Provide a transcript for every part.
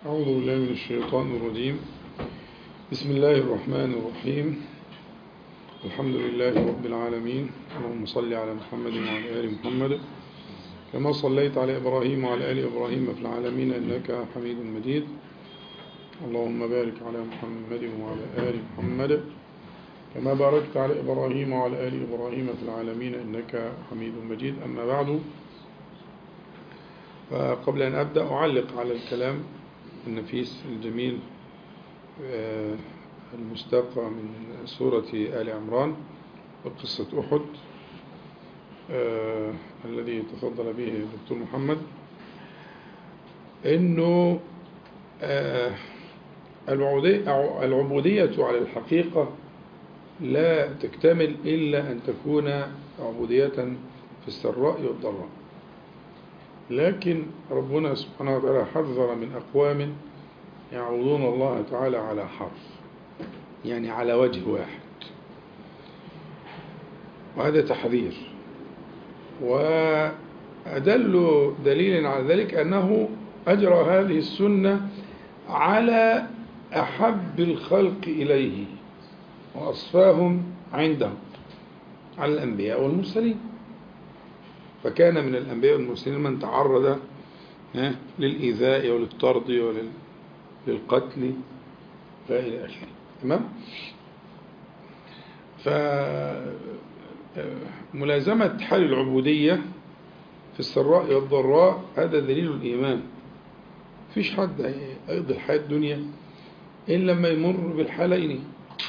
أعوذ بالله من الشيطان الرجيم بسم الله الرحمن الرحيم الحمد لله رب العالمين اللهم صل على محمد وعلى آل محمد كما صليت على إبراهيم وعلى آل إبراهيم في العالمين إنك حميد مجيد اللهم بارك على محمد وعلى آل محمد كما باركت على إبراهيم وعلى آل إبراهيم في العالمين إنك حميد مجيد أما بعد فقبل أن أبدأ أعلق على الكلام النفيس الجميل المستقى من سورة آل عمران وقصة أحد الذي تفضل به الدكتور محمد أنه العبودية على الحقيقة لا تكتمل إلا أن تكون عبودية في السراء والضراء لكن ربنا سبحانه وتعالى حذر من أقوام يعبدون الله تعالى على حرف يعني على وجه واحد وهذا تحذير وأدل دليل على ذلك أنه أجرى هذه السنة على أحب الخلق إليه وأصفاهم عنده على الأنبياء والمرسلين فكان من الأنبياء والمرسلين من تعرض للإيذاء وللطرد وللقتل فإلى آخره تمام فملازمة حال العبودية في السراء والضراء هذا دليل الإيمان فيش حد يقضي الحياة الدنيا إلا لما يمر بالحالين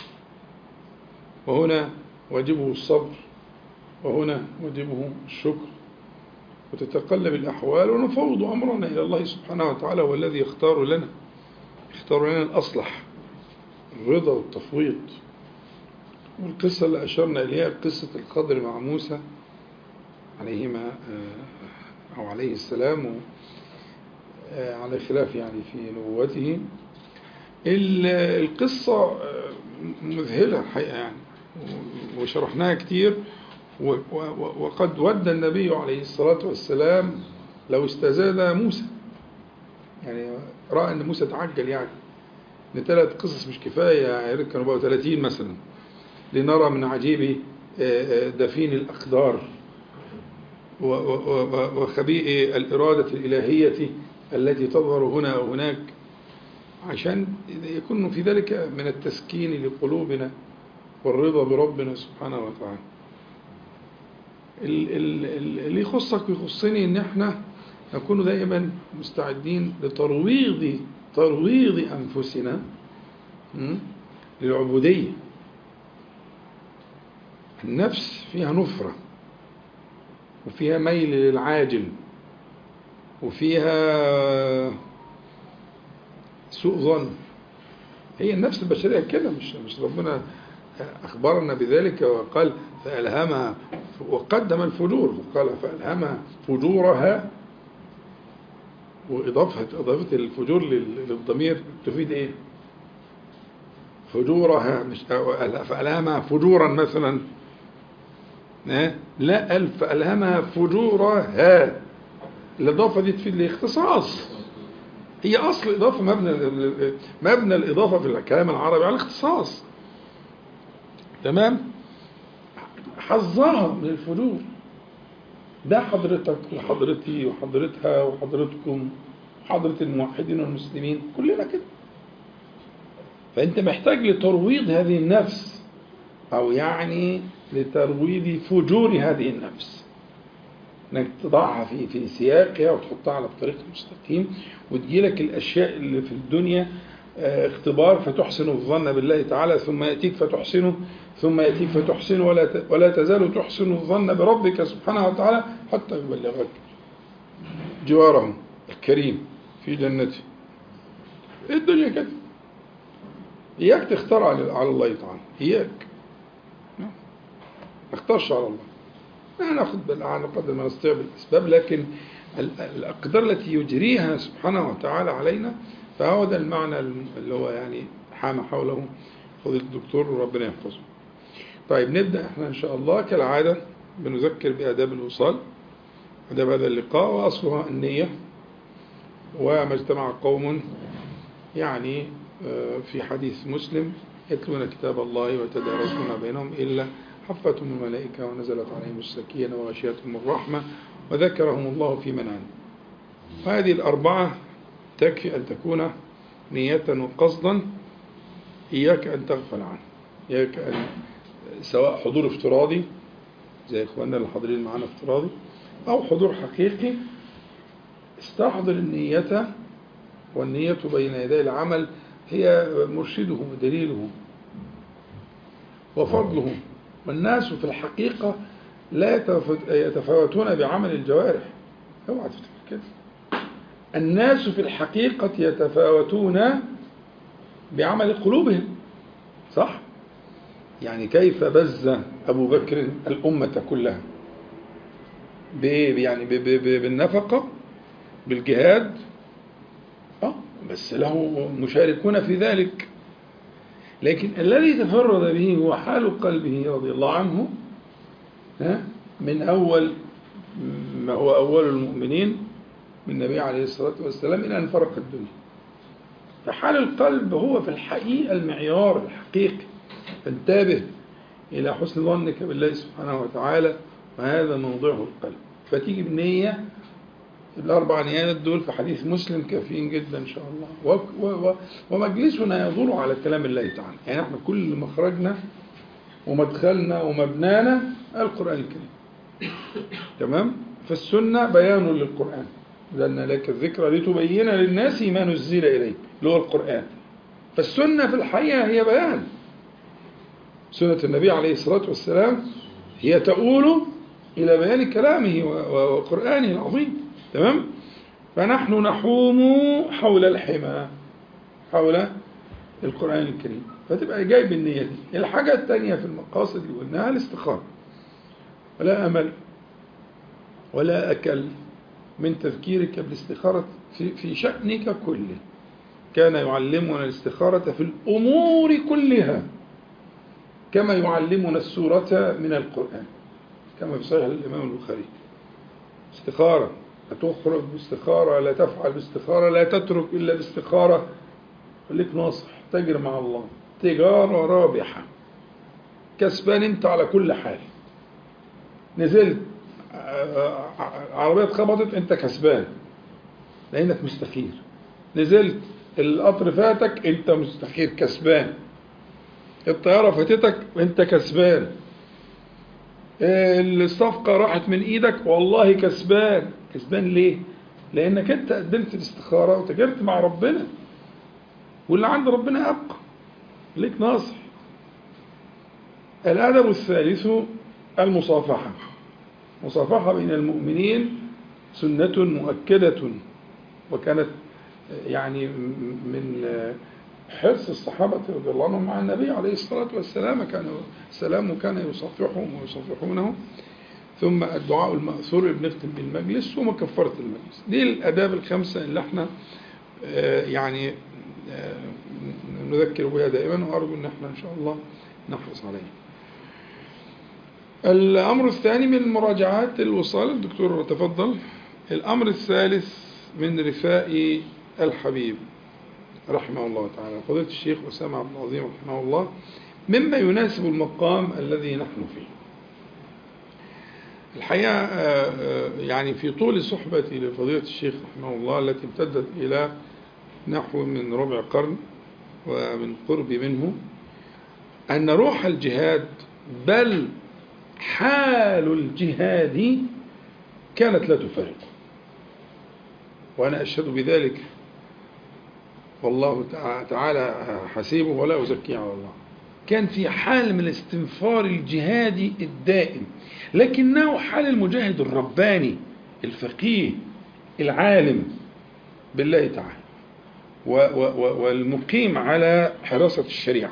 وهنا واجبه الصبر وهنا واجبه الشكر وتتقلب الأحوال ونفوض أمرنا إلى الله سبحانه وتعالى هو الذي يختار لنا يختار لنا الأصلح الرضا والتفويض والقصة اللي أشرنا إليها قصة القدر مع موسى عليهما أو عليه السلام على خلاف يعني في نبوته القصة مذهلة الحقيقة يعني وشرحناها كتير وقد ود النبي عليه الصلاة والسلام لو استزاد موسى يعني رأى أن موسى تعجل يعني أن ثلاث قصص مش كفاية يعني كانوا بقوا 30 مثلا لنرى من عجيب دفين الأقدار وخبيء الإرادة الإلهية التي تظهر هنا أو هناك عشان يكون في ذلك من التسكين لقلوبنا والرضا بربنا سبحانه وتعالى اللي يخصك ويخصني ان احنا نكون دائما مستعدين لترويض ترويض انفسنا للعبودية النفس فيها نفرة وفيها ميل للعاجل وفيها سوء ظن هي النفس البشرية كده مش مش ربنا أخبرنا بذلك وقال فألهمها وقدم الفجور وقال فألهمها فجورها وإضافة إضافة الفجور للضمير تفيد إيه؟ فجورها مش فألهمها فجورا مثلا لا ألف فألهمها فجورها الإضافة دي تفيد الاختصاص هي أصل إضافة مبنى مبنى الإضافة في الكلام العربي على الاختصاص تمام حظها من الفجور ده حضرتك وحضرتي وحضرتها وحضرتكم حضرة الموحدين والمسلمين كلنا كده فأنت محتاج لترويض هذه النفس أو يعني لترويض فجور هذه النفس انك تضعها في في سياقها وتحطها على الطريق المستقيم وتجيلك الاشياء اللي في الدنيا اختبار فتحسن الظن بالله تعالى ثم يأتيك فتحسنه ثم يأتيك فتحسنه ولا ولا تزال تحسن الظن بربك سبحانه وتعالى حتى يبلغك جواره الكريم في جنته الدنيا كده إياك تختار على الله تعالى إياك ما تختارش على الله ناخذ على قدر ما نستطيع بالأسباب لكن الأقدار التي يجريها سبحانه وتعالى علينا فهو ده المعنى اللي هو يعني حام حوله فضيلة الدكتور وربنا يحفظه طيب نبدأ احنا إن شاء الله كالعادة بنذكر بآداب الوصال آداب هذا اللقاء وأصلها النية وما اجتمع قوم يعني آه، في حديث مسلم يتلون كتاب الله وتدارسون بينهم إلا حفتهم الملائكة ونزلت عليهم السكينة وغشيتهم الرحمة وذكرهم الله في من عنده هذه الأربعة تكفي أن تكون نية وقصدا إياك أن تغفل عنه إياك أن سواء حضور افتراضي زي إخواننا اللي حاضرين معانا افتراضي أو حضور حقيقي استحضر النية والنية بين يدي العمل هي مرشده ودليله وفضله والناس في الحقيقة لا يتفت- يتفاوتون بعمل الجوارح اوعى تفتكر كده الناس في الحقيقة يتفاوتون بعمل قلوبهم صح؟ يعني كيف بز أبو بكر الأمة كلها بإيه؟ يعني ب- ب- ب- بالنفقة بالجهاد اه بس له مشاركون في ذلك لكن الذي تفرد به هو حال قلبه رضي الله عنه ها من أول ما هو أول المؤمنين من النبي عليه الصلاة والسلام إلى أن فرق الدنيا فحال القلب هو في الحقيقة المعيار الحقيقي فانتبه إلى حسن ظنك بالله سبحانه وتعالى وهذا موضعه القلب فتيجي بنية الأربع نيات دول في حديث مسلم كافيين جدا إن شاء الله و و و ومجلسنا يدور على كلام الله تعالى يعني احنا كل مخرجنا ومدخلنا ومبنانا القرآن الكريم تمام فالسنة بيان للقرآن لأن لك الذكرى لتبين للناس ما نزل إليه اللي هو القرآن فالسنة في الحقيقة هي بيان سنة النبي عليه الصلاة والسلام هي تؤول إلى بيان كلامه و- و- وقرآنه العظيم تمام فنحن نحوم حول الحمى حول القرآن الكريم فتبقى جايب النية دي الحاجة الثانية في المقاصد اللي قلناها الاستخارة ولا أمل ولا أكل من تذكيرك بالاستخارة في, في شأنك كله كان يعلمنا الاستخارة في الأمور كلها كما يعلمنا السورة من القرآن كما في صحيح الإمام البخاري استخارة لا تخرج باستخارة لا تفعل باستخارة لا تترك إلا باستخارة خليك ناصح تجر مع الله تجارة رابحة كسبان انت على كل حال نزلت آه، آه، عربية اتخبطت انت كسبان لانك مستخير نزلت القطر فاتك انت مستخير كسبان الطيارة فاتتك انت كسبان الصفقة راحت من ايدك والله كسبان كسبان ليه لانك انت قدمت الاستخارة وتجرت مع ربنا واللي عند ربنا ابقى ليك ناصح الادب الثالث المصافحة مصافحة بين المؤمنين سنة مؤكدة وكانت يعني من حرص الصحابة رضي الله عنهم مع النبي عليه الصلاة والسلام كان السلام وكان يصافحهم ويصافحونه ثم الدعاء المأثور اللي بنختم بالمجلس ثم كفارة المجلس دي الآداب الخمسة اللي احنا آه، يعني آه، نذكر بها دائما وأرجو أن احنا إن شاء الله نحرص عليها الأمر الثاني من مراجعات الوصال الدكتور تفضل الأمر الثالث من رفاء الحبيب رحمه الله تعالى فضيلة الشيخ أسامة عبد العظيم رحمه الله مما يناسب المقام الذي نحن فيه الحقيقة آه، آه، يعني في طول صحبتي لفضيلة الشيخ رحمه الله التي امتدت إلى نحو من ربع قرن ومن قربي منه أن روح الجهاد بل حال الجهاد كانت لا تفارقه وأنا أشهد بذلك والله تع- تعالى حسيبه ولا أزكي على الله كان في حال من الاستنفار الجهادي الدائم لكنه حال المجاهد الرباني الفقيه العالم بالله تعالى و- و- و- والمقيم على حراسة الشريعة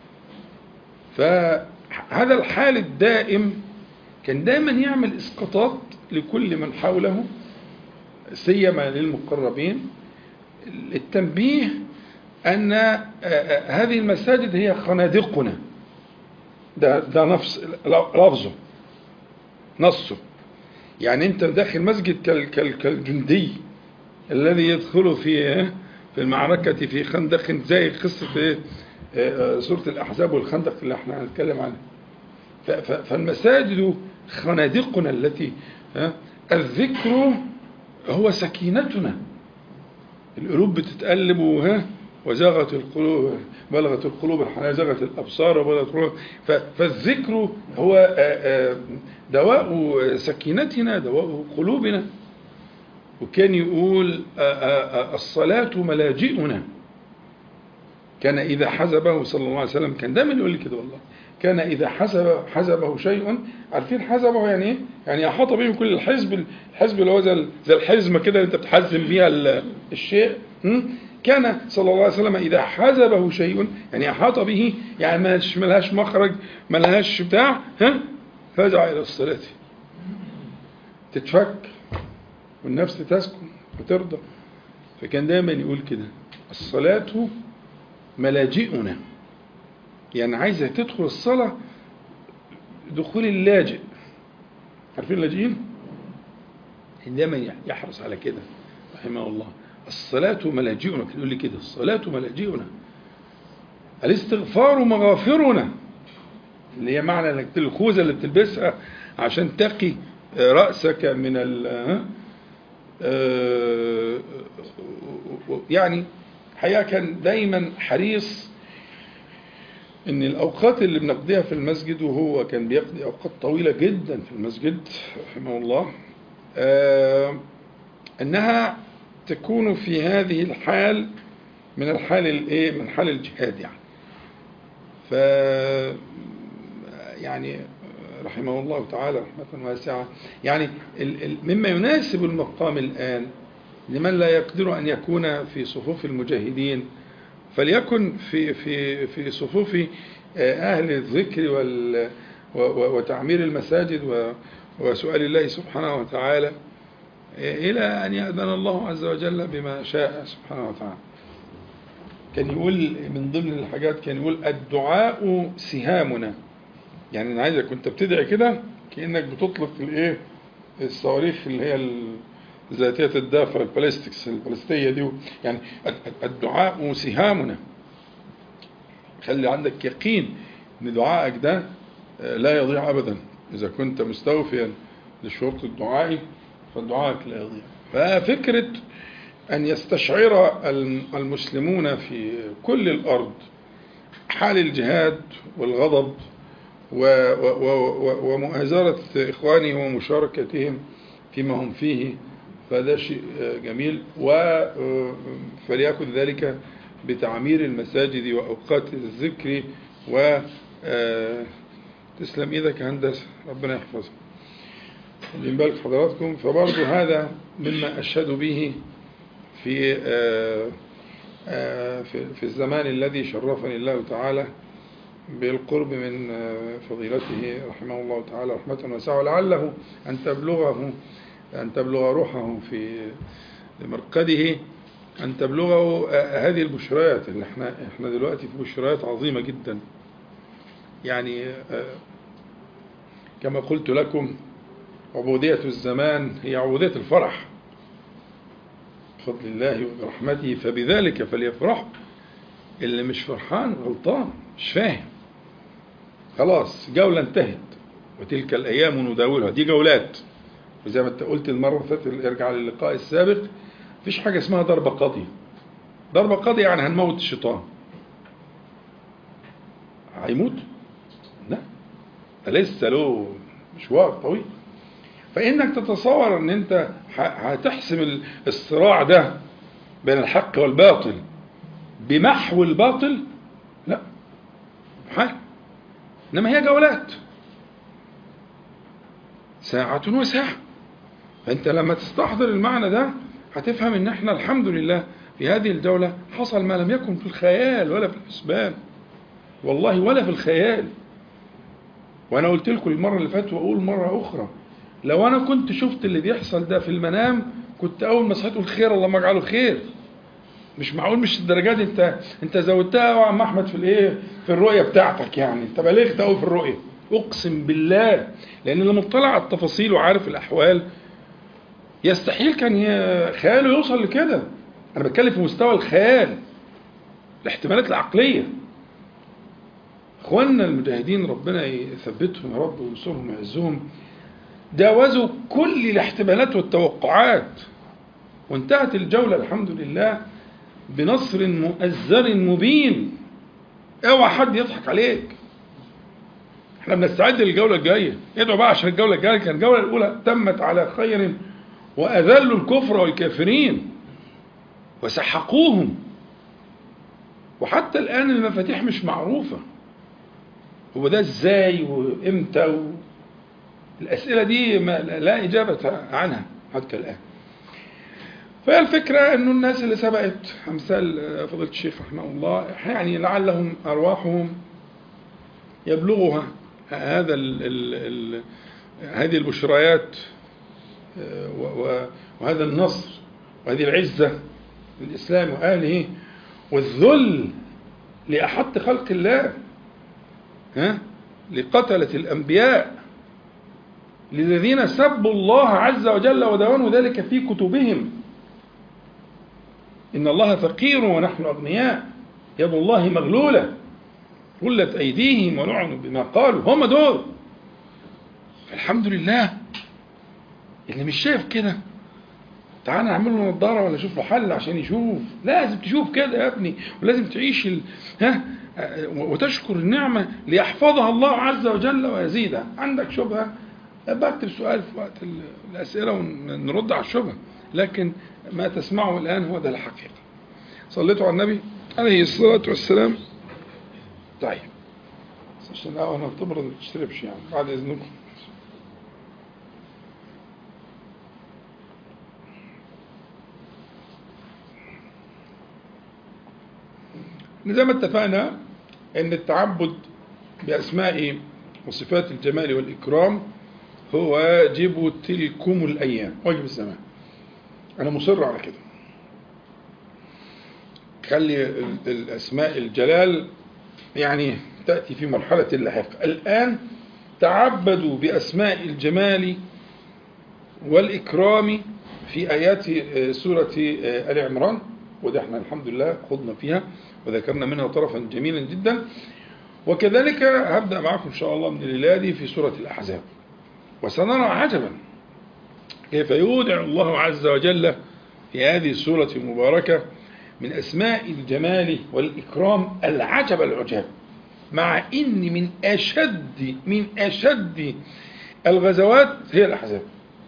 فهذا الحال الدائم كان دائما يعمل اسقاطات لكل من حوله سيما للمقربين التنبيه أن آه، آه، هذه المساجد هي خنادقنا ده ده نفس لفظه نصه يعني أنت داخل مسجد كال كال كالجندي الذي يدخل فيه في المعركة في خندق زي قصة إيه؟ آه، آه، سورة الأحزاب والخندق اللي احنا هنتكلم عنها ف- ف- فالمساجد خنادقنا التي ها، الذكر هو سكينتنا القلوب بتتقلب وها وزاغت القلوب بلغت القلوب الحنايا زاغت الابصار وبلغت القلوب ف- فالذكر هو آه، آه، دواء سكينتنا دواء قلوبنا وكان يقول آه، آه، آه، الصلاة ملاجئنا كان إذا حزبه صلى الله عليه وسلم كان دايما يقول لي كده والله كان إذا حزب حزبه شيء عارفين حزبه يعني إيه؟ يعني أحاط به كل الحزب الحزب اللي هو زي زي الحزمة كده اللي أنت بتحزم بيها ال- الشيء م? كان صلى الله عليه وسلم إذا حزبه شيء يعني أحاط به يعني ملهاش ملهاش مخرج ملهاش بتاع ها فزع إلى الصلاة تتفك والنفس تسكن وترضى فكان دايما يقول كده الصلاة ملاجئنا يعني عايزة تدخل الصلاة دخول اللاجئ عارفين اللاجئين؟ دايما يحرص على كده رحمه الله الصلاة ملاجئنا كان يقول لي كده الصلاة ملاجئنا الاستغفار مغافرنا اللي هي معنى انك الخوذة اللي بتلبسها عشان تقي رأسك من ال آه، يعني حقيقة كان دايما حريص ان الاوقات اللي بنقضيها في المسجد وهو كان بيقضي اوقات طويلة جدا في المسجد رحمه الله آه، انها تكون في هذه الحال من الحال الايه من حال الجهاد يعني ف يعني رحمه الله تعالى رحمة واسعة يعني ال- ال- مما يناسب المقام الآن لمن لا يقدر أن يكون في صفوف المجاهدين فليكن في في في صفوف آه، أهل الذكر وال و- و- وتعمير المساجد و- وسؤال الله سبحانه وتعالى آه، إلى أن يأذن الله عز وجل بما شاء سبحانه وتعالى كان يقول من ضمن الحاجات كان يقول الدعاء سهامنا يعني انا عايزك وانت بتدعي كده كانك بتطلق الايه الصواريخ اللي هي ال- ذاتيه الدافع البلاستكس البلاستيه دي يعني الد- الدعاء سهامنا خلي عندك يقين ان دعائك ده آه، لا يضيع ابدا اذا كنت مستوفيا للشروط الدعائي فدعائك لا يضيع ففكره ان يستشعر الم- المسلمون في كل الارض حال الجهاد والغضب و- و- و- ومؤازرة إخوانهم ومشاركتهم فيما هم فيه فهذا شيء آه، جميل و آه، فليكن ذلك بتعمير المساجد وأوقات الذكر و آه، تسلم إيدك يا هندسة ربنا يحفظك اللي بالك حضراتكم فبرضه هذا مما أشهد به في آه، آه، في في الزمان الذي شرفني الله تعالى بالقرب من آه، فضيلته رحمه الله تعالى رحمة واسعة ولعله أن تبلغه أن تبلغ روحه في مرقده أن تبلغه آه، هذه البشريات اللي احنا احنا دلوقتي في بشريات عظيمة جدا يعني آه، كما قلت لكم عبودية الزمان هي عبودية الفرح بفضل الله وبرحمته فبذلك فليفرحوا اللي مش فرحان غلطان مش فاهم خلاص جولة انتهت وتلك الأيام نداولها دي جولات وزي ما انت قلت المرة اللي فاتت ارجع للقاء السابق مفيش حاجة اسمها ضربة قاضية ضربة قاضية يعني هنموت الشيطان هيموت؟ لا ده لسه له مشوار طويل فإنك تتصور أن أنت ه- هتحسم ال- الصراع ده بين الحق والباطل بمحو الباطل لا حال إنما هي جولات ساعة وساعة فأنت لما تستحضر المعنى ده هتفهم إن إحنا الحمد لله في هذه الجولة حصل ما لم يكن في الخيال ولا في الحسبان والله ولا في الخيال وأنا قلت لكم المرة اللي فاتت وأقول مرة أخرى لو أنا كنت شفت اللي بيحصل ده في المنام كنت أول ما صحيت أقول خير اللهم اجعله خير مش معقول مش الدرجات دي انت انت زودتها يا عم احمد في الايه في الرؤيه بتاعتك يعني انت بلغت قوي في الرؤيه اقسم بالله لان اللي مطلع على التفاصيل وعارف الاحوال يستحيل كان ي- خياله يوصل لكده أنا بتكلم في مستوى الخيال الاحتمالات العقلية اخواننا المجاهدين ربنا يثبتهم يا رب وينصرهم ويعزهم جاوزوا كل الاحتمالات والتوقعات وانتهت الجولة الحمد لله بنصر مؤزر مبين اوعى حد يضحك عليك احنا بنستعد للجولة الجاية ادعوا بقى عشان الجولة الجاية كان الجولة الأولى تمت على خير وأذلوا الكفر والكافرين وسحقوهم وحتى الآن المفاتيح مش معروفة هو ده ازاي وامتى و... الأسئلة دي ما لا إجابة عنها حتى الآن فهي الفكرة أنه الناس اللي سبقت أمثال فضيلة الشيخ رحمه الله يعني لعلهم أرواحهم يبلغها هذا ال ال ال هذه البشريات وهذا النصر وهذه العزة للإسلام وأهله والذل لأحط خلق الله ها لقتلة الأنبياء للذين سبوا الله عز وجل ودونوا ذلك في كتبهم إن الله فقير ونحن أغنياء يد الله مغلولة غلت أيديهم ولعنوا بما قالوا هم دول الحمد لله اللي مش شايف كده تعال نعمل له نظاره ولا نشوف له حل عشان يشوف لازم تشوف كده يا ابني ولازم تعيش ال... ها وتشكر النعمة ليحفظها الله عز وجل ويزيدها عندك شبهة بكتب سؤال في وقت الأسئلة ونرد على الشبهة لكن ما تسمعه الآن هو ده الحقيقة صليتوا على النبي عليه الصلاة والسلام طيب عشان القهوة أنا بتبرد ما تشربش يعني بعد إذنكم زي ما اتفقنا ان التعبد باسماء وصفات الجمال والاكرام هو واجب تلكم الايام واجب الزمان انا مصر على كده خلي الاسماء الجلال يعني تاتي في مرحله اللاحقه الان تعبدوا باسماء الجمال والاكرام في ايات سوره ال عمران وده احنا الحمد لله خضنا فيها وذكرنا منها طرفا جميلا جدا وكذلك هبدأ معكم إن شاء الله من الليلة دي في سورة الأحزاب وسنرى عجبا كيف يودع الله عز وجل في هذه السورة المباركة من أسماء الجمال والإكرام العجب العجاب مع إن من أشد من أشد الغزوات هي الأحزاب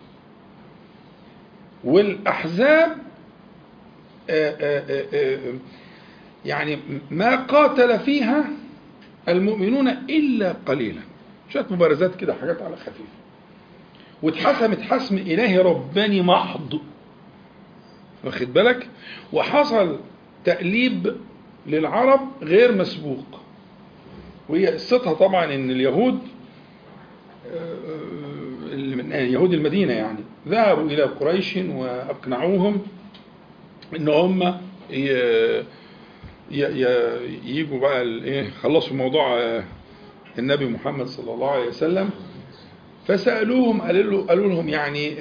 والأحزاب آآ آآ آآ يعني ما قاتل فيها المؤمنون إلا قليلا شوية مبارزات كده حاجات على خفيف واتحسمت حسم إلهي رباني محض واخد بالك وحصل تأليب للعرب غير مسبوق وهي قصتها طبعا ان اليهود يهود المدينة يعني ذهبوا إلى قريش وأقنعوهم إن هم يجوا بقى ايه خلصوا موضوع النبي محمد صلى الله عليه وسلم فسألوهم قالوا قالوا لهم يعني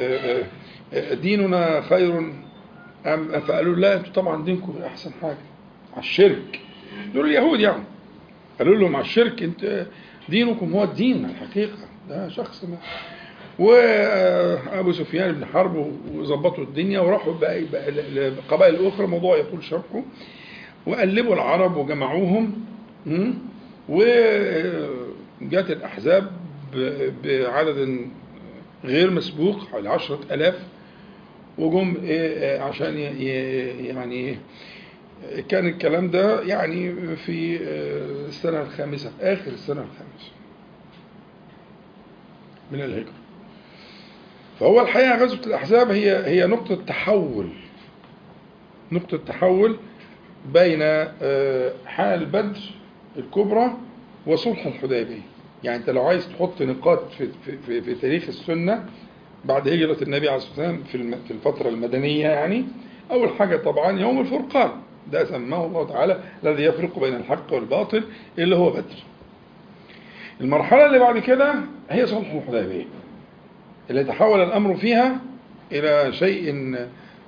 ديننا خير أم فقالوا لا انتوا طبعا دينكم احسن حاجه على الشرك دول اليهود يعني قالوا لهم على الشرك انت دينكم هو الدين الحقيقه ده شخص ما وابو سفيان بن حرب وظبطوا الدنيا وراحوا بقى القبائل الاخرى موضوع يطول شرحه وقلبوا العرب وجمعوهم وجات الأحزاب بعدد غير مسبوق حوالي عشرة ألاف وجم عشان يعني كان الكلام ده يعني في السنة الخامسة في آخر السنة الخامسة من الهجرة فهو الحقيقة غزوة الأحزاب هي هي نقطة تحول نقطة تحول بين حال بدر الكبرى وصلح الحديبية يعني انت لو عايز تحط نقاط في, في, في تاريخ السنة بعد هجرة النبي عليه الصلاة والسلام في في الفترة المدنية يعني أول حاجة طبعا يوم الفرقان ده سماه الله تعالى الذي يفرق بين الحق والباطل اللي هو بدر المرحلة اللي بعد كده هي صلح الحديبية اللي تحول الأمر فيها إلى شيء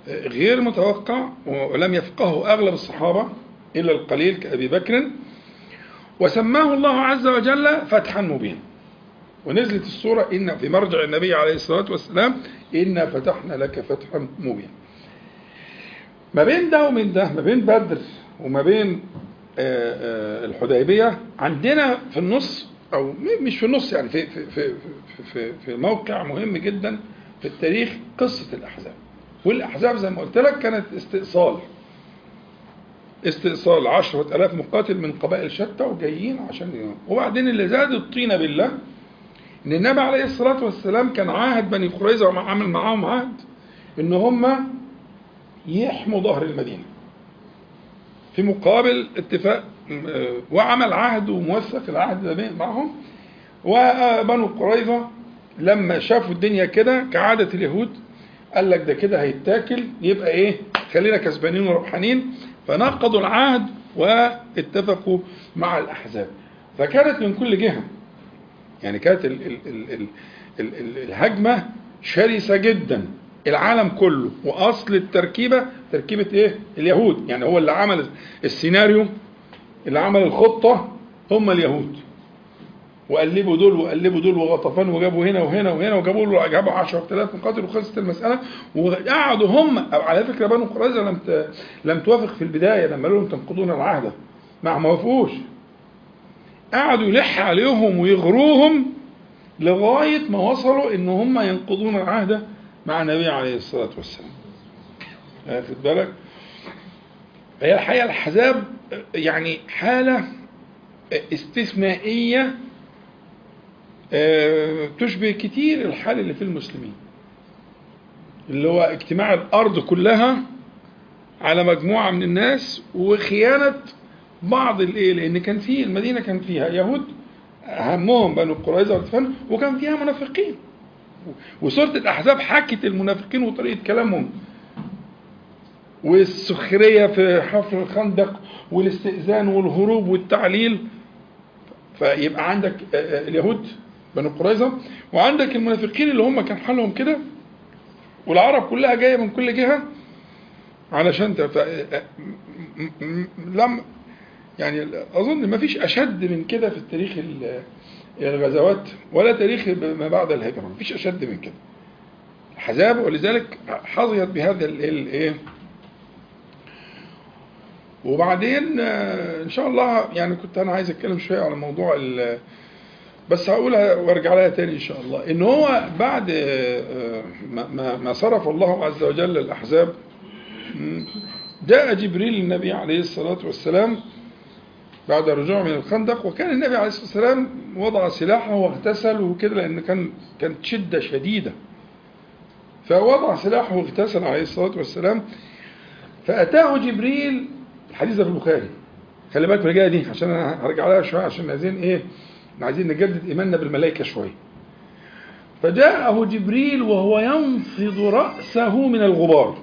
غير متوقع ولم يفقهه أغلب الصحابة إلا القليل كأبي بكر وسماه الله عز وجل فتحا مبينا ونزلت السورة إن في مرجع النبي عليه الصلاة والسلام إنا فتحنا لك فتحا مبينا ما بين ده ومن ده ما بين بدر وما بين آه، آه، الحديبية عندنا في النص أو م- مش في النص يعني في في في في, في, في موقع مهم جدا في التاريخ قصة الأحزاب والأحزاب زي ما قلت لك كانت استئصال استئصال عشرة ألاف مقاتل من قبائل شتى وجايين عشان ينام. وبعدين اللي زاد الطينة بالله إن النبي عليه الصلاة والسلام كان عاهد بني قريظة وعمل معاهم عهد إن هم يحموا ظهر المدينة في مقابل اتفاق آه، وعمل عهد وموثق العهد ده بين- معهم وبنو قريظة لما شافوا الدنيا كده كعادة اليهود قال لك ده كده هيتاكل يبقى ايه خلينا كسبانين وربحانين فنقضوا العهد واتفقوا مع الأحزاب فكانت من كل جهة يعني كانت ال ال ال ال ال ال الهجمة شرسة جدا العالم كله وأصل التركيبة تركيبة إيه؟ اليهود يعني هو اللي عمل السيناريو اللي عمل الخطة هم اليهود وقلبوا دول وقلبوا دول وغطفان وجابوا هنا وهنا وهنا وجابوا له جابوا 10000 مقاتل وخلصت المسألة وقعدوا هم أو على فكرة بنو قريظة لم ت... لم توافق في البداية لما قالوا لهم تنقضون العهد ما ما وافقوش قعدوا يلح عليهم ويغروهم لغاية ما وصلوا إن هم ينقضون العهد مع النبي عليه الصلاة والسلام واخد بالك هي الحقيقة الأحزاب يعني حالة استثنائية آه، تشبه كتير الحال اللي في المسلمين اللي هو اجتماع الأرض كلها على مجموعة من الناس وخيانة بعض الايه لان كان في المدينه كان فيها يهود همهم بنو قريظه والتفان وكان فيها منافقين وسوره الاحزاب حكت المنافقين وطريقه كلامهم والسخريه في حفر الخندق والاستئذان والهروب والتعليل فيبقى عندك اليهود بنو قريظه وعندك المنافقين اللي هم كان حالهم كده والعرب كلها جايه من كل جهه علشان تف... لم يعني اظن ما فيش اشد من كده في التاريخ الغزوات ولا تاريخ ما بعد الهجره ما فيش اشد من كده الحزاب ولذلك حظيت بهذا الايه وبعدين ان شاء الله يعني كنت انا عايز اتكلم شويه على موضوع بس هقولها وارجع لها تاني ان شاء الله ان هو بعد ما ما صرف الله عز وجل الاحزاب جاء جبريل النبي عليه الصلاه والسلام بعد الرجوع من الخندق وكان النبي عليه الصلاه والسلام وضع سلاحه واغتسل وكده لان كان كانت شده شديده فوضع سلاحه واغتسل عليه الصلاه والسلام فاتاه جبريل الحديث ده في البخاري خلي بالك من الجايه دي عشان انا هرجع لها شويه عشان عايزين ايه عايزين نجدد ايماننا بالملائكه شويه فجاءه جبريل وهو ينفض راسه من الغبار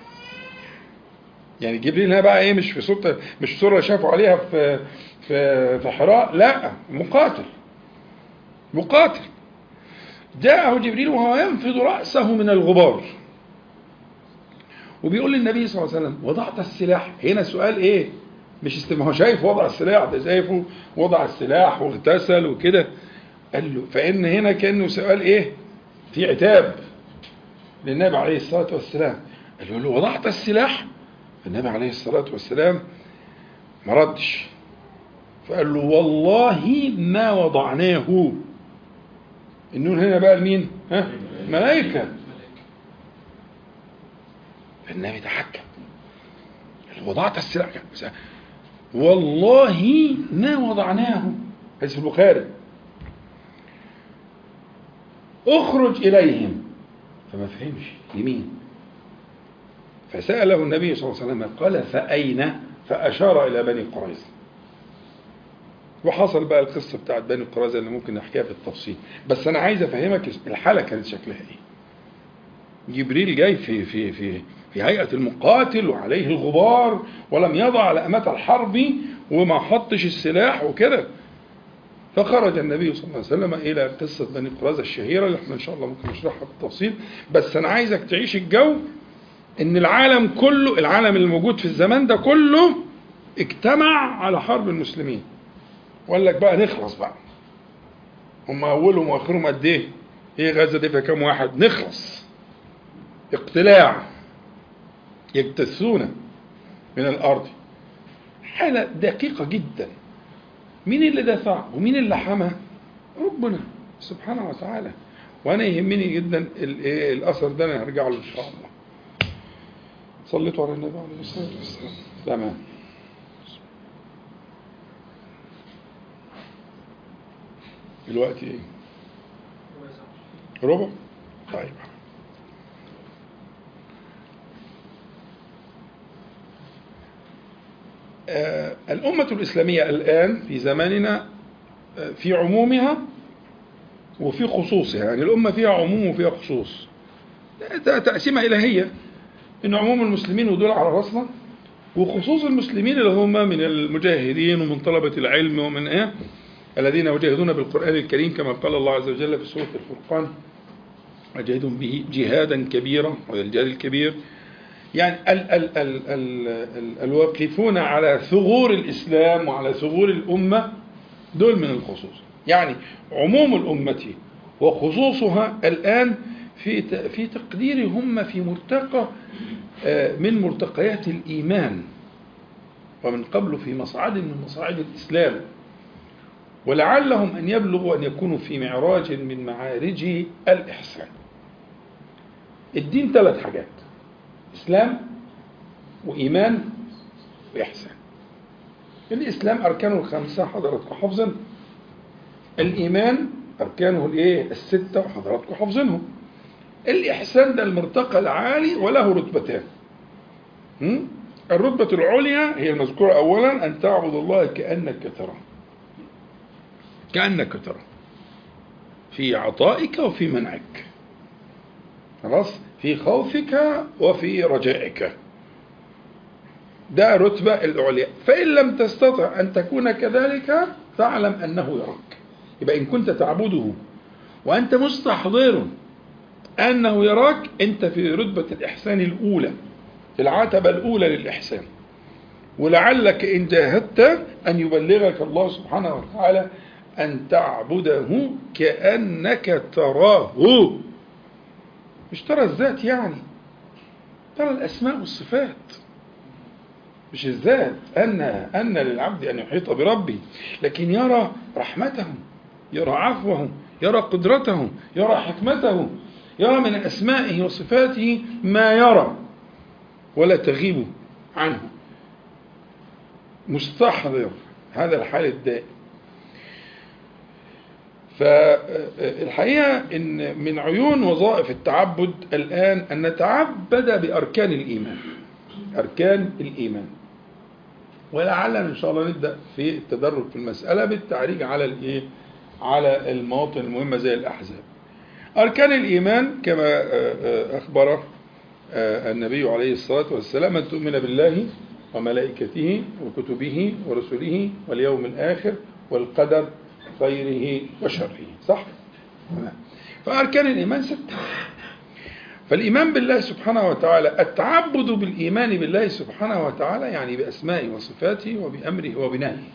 يعني جبريل هنا بقى ايه مش في صوره مش صوره شافوا عليها في في في حراء لا مقاتل مقاتل جاءه جبريل وهو ينفض راسه من الغبار وبيقول للنبي صلى الله عليه وسلم وضعت السلاح هنا سؤال ايه مش است... ما هو شايف وضع السلاح ده شايفه وضع السلاح واغتسل وكده قال له فان هنا كانه سؤال ايه في عتاب للنبي عليه الصلاه والسلام قال له وضعت السلاح النبي عليه الصلاه والسلام ما ردش فقال له والله ما وضعناه النون هنا بقى لمين؟ ها؟ ملائكه فالنبي تحكم وضعت السلاح والله ما وضعناه حديث البخاري اخرج اليهم فما فهمش لمين فسأله النبي صلى الله عليه وسلم قال فأين فأشار إلى بني قريظة وحصل بقى القصة بتاعت بني قريظة اللي ممكن نحكيها بالتفصيل بس أنا عايز أفهمك الحالة كانت شكلها إيه جبريل جاي في في في في هيئة المقاتل وعليه الغبار ولم يضع علامات الحرب وما حطش السلاح وكده فخرج النبي صلى الله عليه وسلم إلى قصة بني قريظة الشهيرة اللي احنا إن شاء الله ممكن نشرحها بالتفصيل بس أنا عايزك تعيش الجو ان العالم كله العالم الموجود في الزمان ده كله اجتمع على حرب المسلمين وقال لك بقى نخلص بقى هم اولهم واخرهم قد ايه ايه غزه دي فيها كام واحد نخلص اقتلاع يجتثون من الارض حاله دقيقه جدا مين اللي دفع ومين اللي حمى ربنا سبحانه وتعالى وانا يهمني جدا ال- إيه الاثر ده انا هرجع له ان شاء الله صليتوا على النبي عليه الصلاه والسلام تمام دلوقتي ايه ربع طيب آه الأمة الإسلامية الآن في زماننا آه في عمومها وفي خصوصها يعني الأمة فيها عموم وفيها خصوص ده تقسيمة إلهية إن عموم المسلمين ودول على رأسنا وخصوص المسلمين اللي هم من المجاهدين ومن طلبة العلم ومن إيه الذين يجاهدون بالقرآن الكريم كما قال الله عز وجل في سورة الفرقان وجاهدهم به جهادا كبيرا وهذا الجهاد الكبير يعني ال ال ال ال ال الواقفون على ثغور الإسلام وعلى ثغور الأمة دول من الخصوص يعني عموم الأمة وخصوصها الآن في في تقديري هم في مرتقى من مرتقيات الإيمان ومن قبل في مصعد من مصاعد الإسلام ولعلهم أن يبلغوا أن يكونوا في معراج من معارج الإحسان الدين ثلاث حاجات إسلام وإيمان وإحسان الإسلام أركانه الخمسة حضراتكم حافظين الإيمان أركانه الإيه الستة وحضراتكم حافظينهم الإحسان ده المرتقى العالي وله رتبتان الرتبة العليا هي المذكورة أولا أن تعبد الله كأنك تراه كأنك تراه في عطائك وفي منعك خلاص في خوفك وفي رجائك ده رتبة العليا فإن لم تستطع أن تكون كذلك فاعلم أنه يراك يبقى إن كنت تعبده وأنت مستحضر أنه يراك أنت في رتبة الإحسان الأولى في العتبة الأولى للإحسان ولعلك إن جاهدت أن يبلغك الله سبحانه وتعالى أن تعبده كأنك تراه مش ترى الذات يعني ترى الأسماء والصفات مش الذات أن أن للعبد أن يحيط بربي لكن يرى رحمته يرى عفوه يرى قدرته يرى حكمته يرى من أسمائه وصفاته ما يرى ولا تغيب عنه مستحضر هذا الحال الدائم فالحقيقة إن من عيون وظائف التعبد الآن أن نتعبد بأركان الإيمان أركان الإيمان ولعلنا إن شاء الله نبدأ في التدرج في المسألة بالتعريج على الإيه؟ على المواطن المهمة زي الأحزاب أركان الإيمان كما أخبر النبي عليه الصلاة والسلام أن تؤمن بالله وملائكته وكتبه ورسله واليوم الآخر والقدر خيره وشره صح؟ فأركان الإيمان ستة فالإيمان بالله سبحانه وتعالى التعبد بالإيمان بالله سبحانه وتعالى يعني بأسمائه وصفاته وبأمره وبنهيه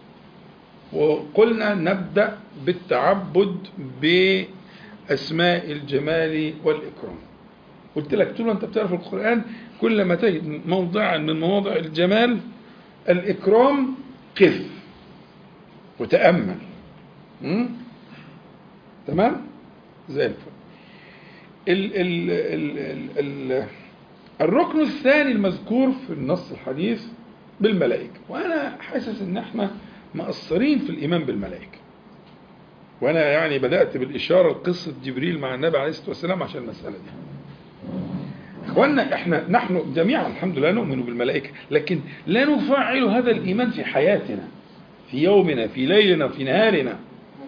وقلنا نبدأ بالتعبد بأسماء الجمال والإكرام قلت لك طول ما أنت بتعرف القرآن كل ما تجد موضعا من مواضع الجمال الإكرام قف وتأمل مم؟ تمام زي الفل ال ال ال ال ال الركن الثاني المذكور في النص الحديث بالملائكة وأنا حاسس إن إحنا مقصرين في الإيمان بالملائكة وأنا يعني بدأت بالإشارة لقصة جبريل مع النبي عليه الصلاة والسلام عشان المسألة دي إخواننا إحنا نحن جميعا الحمد لله نؤمن بالملائكة لكن لا نفعل هذا الإيمان في حياتنا في يومنا في ليلنا في نهارنا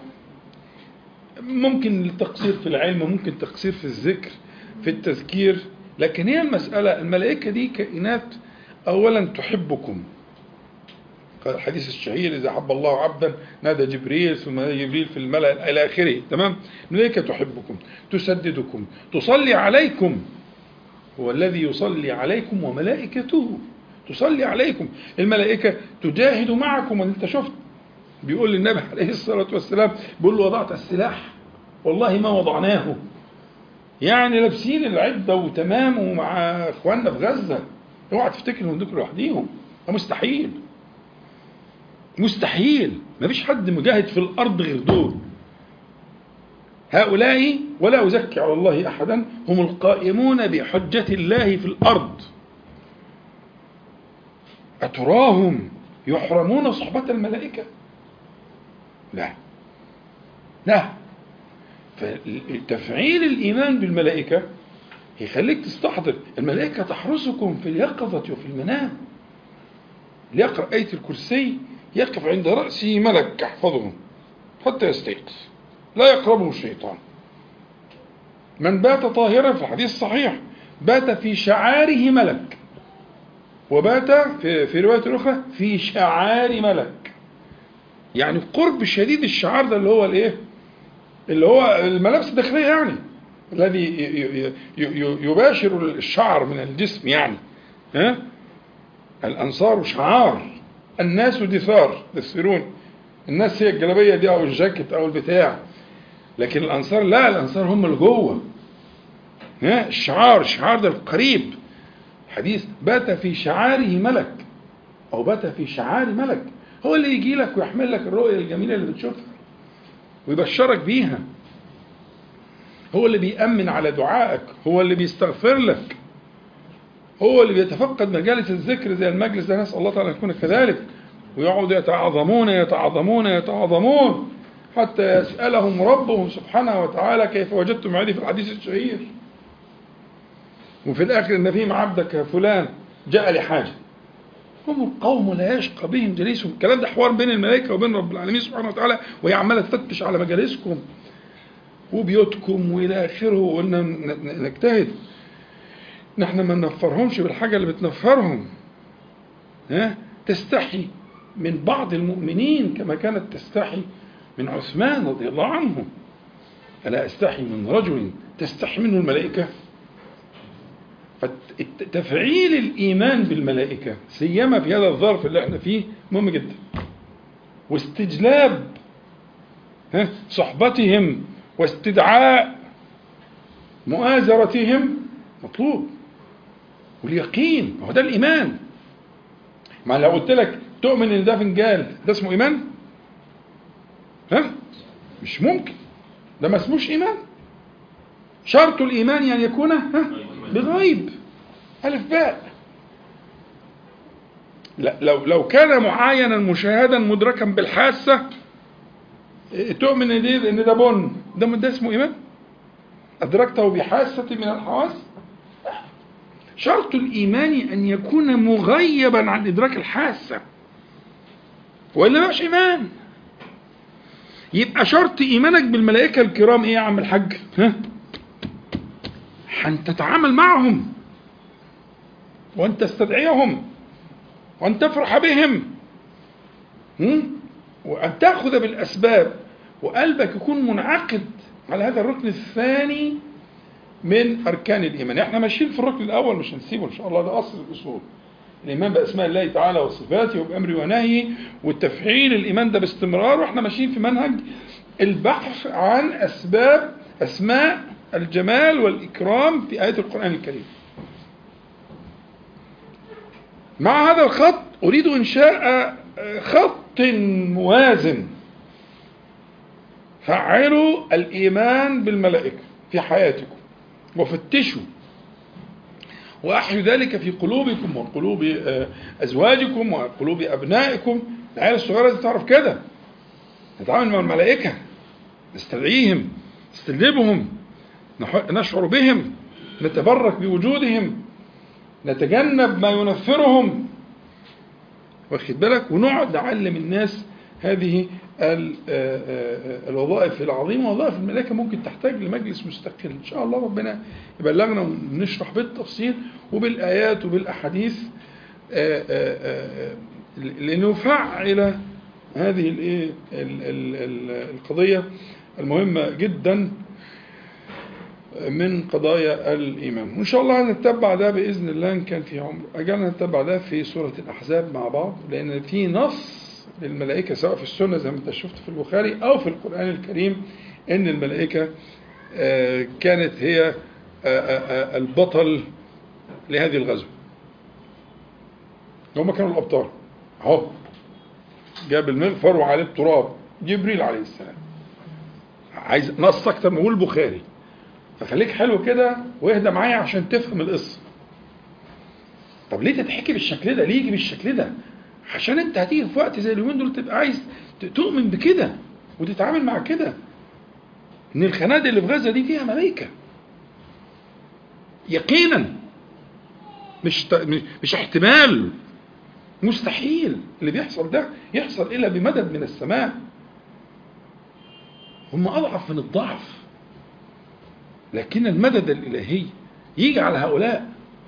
ممكن التقصير في العلم ممكن تقصير في الذكر في التذكير لكن هي المسألة الملائكة دي كائنات أولا تحبكم قال الحديث الشهير إذا حب الله عبدا نادى جبريل ثم نادى جبريل في الملأ إلى آخره تمام الملائكة تحبكم تسددكم تصلي عليكم هو الذي يصلي عليكم وملائكته تصلي عليكم الملائكة تجاهد معكم وانت شفت بيقول للنبي عليه الصلاة والسلام بيقول له وضعت السلاح والله ما وضعناه يعني لابسين العدة وتمام ومع اخواننا في غزة اوعى تفتكر انهم دول لوحديهم ده مستحيل مستحيل مفيش حد مجاهد في الارض غير دول هؤلاء ولا أزكي على الله أحدا هم القائمون بحجة الله في الأرض أتراهم يحرمون صحبة الملائكة لا لا فتفعيل الإيمان بالملائكة يخليك تستحضر الملائكة تحرسكم في اليقظة وفي المنام ليقرأ آية الكرسي يقف عند رأسه ملك يحفظه حتى يستيقظ لا يقربه الشيطان من بات طاهرا في الحديث الصحيح بات في شعاره ملك وبات في, في رواية أخرى في شعار ملك يعني قرب شديد الشعار ده اللي هو الايه اللي هو الملابس الداخلية يعني الذي يباشر الشعر من الجسم يعني ها الأنصار شعار الناس دثار دثرون الناس هي الجلابية دي أو الجاكيت أو البتاع لكن الأنصار لا الأنصار هم اللي جوه ها الشعار الشعار ده القريب حديث بات في شعاره ملك أو بات في شعار ملك هو اللي يجي لك ويحمل لك الرؤية الجميلة اللي بتشوفها ويبشرك بيها هو اللي بيأمن على دعائك هو اللي بيستغفر لك هو اللي بيتفقد مجالس الذكر زي المجلس ده نسأل الله تعالى أن يكون كذلك ويقعدوا يتعظمون يتعظمون يتعظمون حتى يسألهم ربهم سبحانه وتعالى كيف وجدتم عندي في الحديث الشهير وفي الآخر إن فيهم عبدك فلان جاء لحاجة هم القوم لا يشقى بهم جليسهم الكلام ده حوار بين الملائكة وبين رب العالمين سبحانه وتعالى وهي عمالة تفتش على مجالسكم وبيوتكم وإلى آخره وقلنا نجتهد نحن ما ننفرهمش بالحاجة اللي بتنفرهم ها تستحي من بعض المؤمنين كما كانت تستحي من عثمان رضي الله عنه ألا أستحي من رجل تستحي منه الملائكة فتفعيل الإيمان بالملائكة سيما في هذا الظرف اللي احنا فيه مهم جدا واستجلاب صحبتهم واستدعاء مؤازرتهم مطلوب واليقين هو ده الإيمان ما لو قلت لك تؤمن ان ده فنجان ده اسمه ايمان ها مش ممكن ده ما اسموش ايمان شرط الايمان ان يكون ها بغيب الف باء لا لو لو كان معاينا مشاهدا مدركا بالحاسه تؤمن ان ده ان ده بن ده ده اسمه ايمان ادركته بحاسه من الحواس شرط الايمان ان يكون مغيبا عن ادراك الحاسه والا مش ايمان يبقى شرط ايمانك بالملائكه الكرام ايه يا عم الحاج ها ان تتعامل معهم وان تستدعيهم وان تفرح بهم وان تاخذ بالاسباب وقلبك يكون منعقد على هذا الركن الثاني من اركان الايمان احنا ماشيين في الركن الاول مش هنسيبه ان شاء الله ده اصل الاصول الإيمان بأسماء الله تعالى وصفاته وبأمره ونهيه والتفعيل الإيمان ده باستمرار وإحنا ماشيين في منهج البحث عن أسباب أسماء الجمال والإكرام في آيات القرآن الكريم مع هذا الخط أريد إنشاء خط موازن فعلوا الإيمان بالملائكة في حياتكم وفتشوا وأحيوا ذلك في قلوبكم وقلوب أزواجكم وقلوب أبنائكم العيال الصغيرة دي تعرف كده نتعامل مع الملائكة نستدعيهم نستجلبهم نشعر بهم نتبرك بوجودهم نتجنب ما ينفرهم واخد بالك ونقعد نعلم الناس هذه الوظائف العظيمة وظائف الملائكة ممكن تحتاج لمجلس مستقل إن شاء الله ربنا يبلغنا ونشرح بالتفصيل وبالآيات وبالأحاديث لنفعل هذه القضية المهمة جدا من قضايا الإيمان وإن شاء الله هنتبع ده بإذن الله إن كان في عمر أجلنا نتبع ده في سورة الأحزاب مع بعض لأن في نص للملائكة سواء في السنة زي ما أنت شفت في البخاري أو في القرآن الكريم إن الملائكة آه، كانت هي آه، آه، آه، البطل لهذه الغزوة هم كانوا الأبطال أهو جاب المغفر وعليه التراب جبريل عليه السلام عايز نص أكتر من يقول البخاري فخليك حلو كده واهدى معايا عشان تفهم القصة طب ليه تتحكي بالشكل ده ليه يجي بالشكل ده عشان انت هتيجي في وقت زي اليومين دول تبقى عايز ت- تؤمن بكده وتتعامل مع كده ان الخنادق اللي في غزه دي فيها ملائكه يقينا مش ت- مش- مش احتمال مستحيل اللي بيحصل ده يحصل الا بمدد من السماء هم اضعف من الضعف لكن المدد الالهي يجي على هؤلاء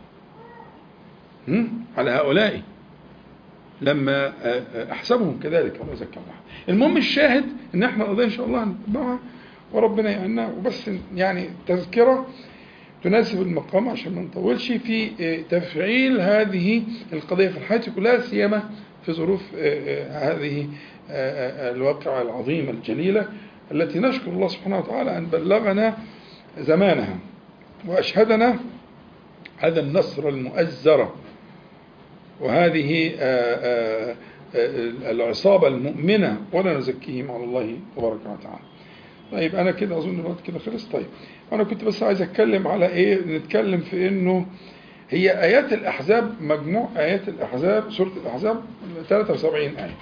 هم؟ على هؤلاء لما آه، آه، احسبهم كذلك الله يزكى الله المهم الشاهد ان احنا قضيه ان شاء الله هنتبعها وربنا يعيننا وبس يعني تذكره تناسب المقام عشان ما نطولش في آه، تفعيل هذه القضيه في الحياه كلها سيما في ظروف آه، آه، هذه آه، آه، الواقعه العظيمه الجليله التي نشكر الله سبحانه وتعالى ان بلغنا زمانها واشهدنا هذا النصر المؤزره وهذه آه، آه، آه، العصابة المؤمنة ولا نزكيهم على الله تبارك وتعالى طيب أنا كده أظن الوقت كده خلص طيب أنا كنت بس عايز أتكلم على إيه نتكلم في إنه هي آيات الأحزاب مجموع آيات الأحزاب سورة الأحزاب 73 آية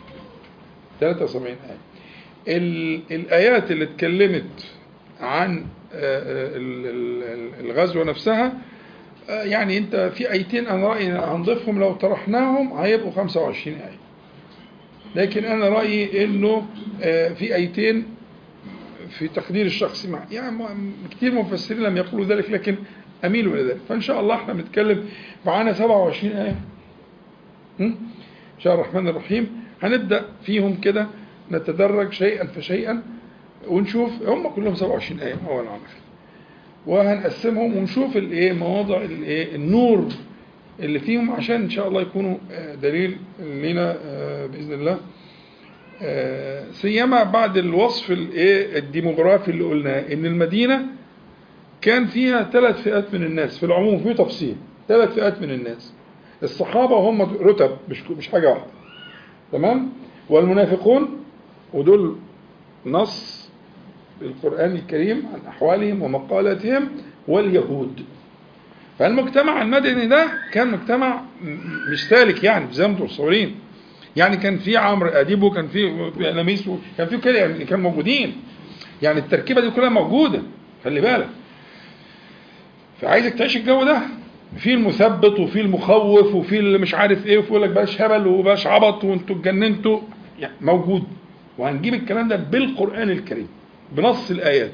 73 آية ال- الآيات اللي اتكلمت عن آه، آه، ال- ال- الغزوة نفسها آه، يعني انت في ايتين انا رايي هنضيفهم لو طرحناهم هيبقوا 25 ايه لكن انا رايي انه آه، في ايتين في تقدير الشخصي مع يعني م- كتير مفسرين لم يقولوا ذلك لكن اميل الى ذلك فان شاء الله احنا بنتكلم معانا 27 ايه م? ان شاء الله الرحمن الرحيم هنبدا فيهم كده نتدرج شيئا فشيئا ونشوف هم كلهم 27 ايه اول عن اخر وهنقسمهم ونشوف الايه مواضع الايه النور اللي فيهم عشان ان شاء الله يكونوا آه، دليل لنا آه، باذن الله آه، سيما بعد الوصف الايه الديموغرافي اللي قلناه ان المدينه كان فيها ثلاث فئات من الناس في العموم في تفصيل ثلاث فئات من الناس الصحابه هم رتب مش مش حاجه واحده تمام والمنافقون ودول نص القرآن الكريم عن أحوالهم ومقالاتهم واليهود فالمجتمع المدني ده كان مجتمع م- مش سالك يعني زي ما انتم متصورين يعني كان في عمرو اديب وكان في في لميس وكان في كده يعني كانوا موجودين يعني التركيبه دي كلها موجوده خلي بالك فعايزك تعيش الجو ده في المثبت وفي المخوف وفي اللي مش عارف ايه وفي يقول لك بلاش هبل وبلاش عبط وانتوا اتجننتوا يعني موجود وهنجيب الكلام ده بالقران الكريم بنص الايات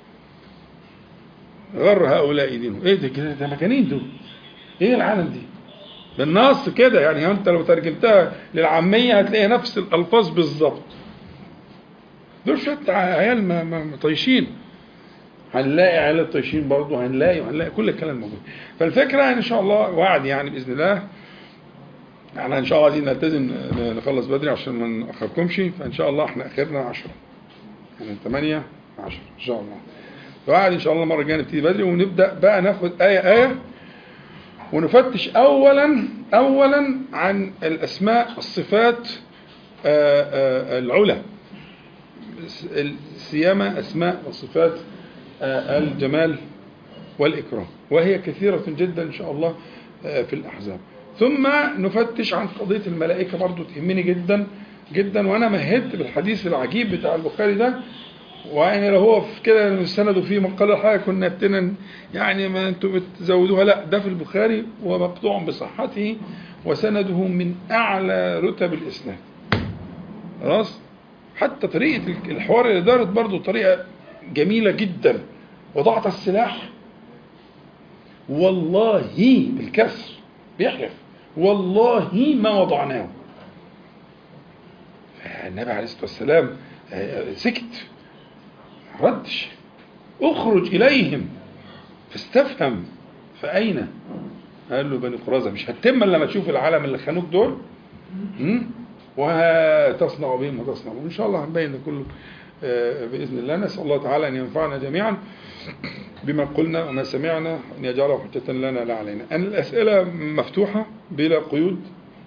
غر هؤلاء دينهم ايه ده كده ده مجانين دول ايه العالم دي بالنص كده يعني انت لو ترجمتها للعاميه هتلاقي نفس الالفاظ بالظبط دول شويه عيال ما- ما ما طايشين هنلاقي عيال الطايشين برضه هنلاقي وهنلاقي كل الكلام موجود فالفكره ان شاء الله وعد يعني باذن الله احنا ان شاء الله عايزين نلتزم نخلص بدري عشان ما ناخركمش فان شاء الله احنا اخرنا 10 يعني 8 10 ان شاء الله فوعد ان شاء الله المره الجايه نبتدي بدري ونبدا بقى ناخد ايه ايه ونفتش اولا اولا عن الاسماء الصفات آه، آه، العلى سيما اسماء وصفات آه، الجمال والإكرام وهي كثيرة جدا إن شاء الله آه، في الأحزاب ثم نفتش عن قضية الملائكة برضو تهمني جدا جدا وأنا مهدت بالحديث العجيب بتاع البخاري ده ويعني لو هو في كده سنده فيه مقال حاجة كنا ابتنا يعني ما انتوا بتزودوها لا ده في البخاري ومقطوع بصحته وسنده من أعلى رتب الإسناد خلاص حتى طريقة الحوار اللي دارت برضو طريقة جميلة جدا وضعت السلاح والله بالكسر بيحلف والله ما وضعناه النبي عليه الصلاة والسلام آه، سكت ما ردش اخرج إليهم فاستفهم فأين قال له بني قريظة مش هتتم إلا لما تشوف العالم اللي خانوك دول م? وتصنع بهم وتصنع بهم إن شاء الله هنبين ده كله آه، بإذن الله نسأل الله تعالى أن ينفعنا جميعا بما قلنا وما سمعنا أن يجعله حجة لنا لا علينا أن الأسئلة مفتوحة بلا قيود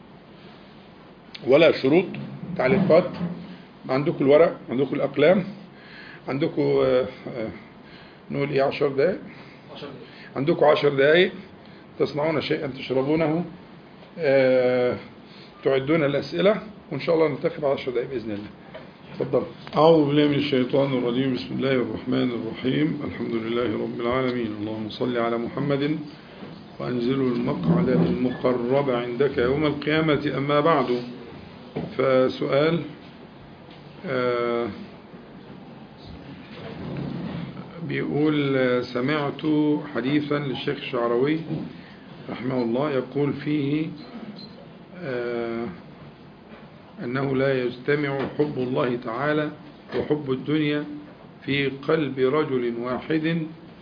ولا شروط تعليقات عندكم الورق عندكم الأقلام عندكم آه، آه، نقول إيه عشر دقايق عندكم عشر دقايق تصنعون شيئا تشربونه آه، تعدون الأسئلة وإن شاء الله نتخذ عشر دقايق بإذن الله تفضل أعوذ بالله من الشيطان الرجيم بسم الله الرحمن الرحيم الحمد لله رب العالمين اللهم صل على محمد وأنزلوا المقعد المقرب عندك يوم القيامة أما بعد فسؤال آه، بيقول آه، سمعت حديثا للشيخ الشعراوي رحمه الله يقول فيه آه، أنه لا يجتمع حب الله تعالى وحب الدنيا في قلب رجل واحد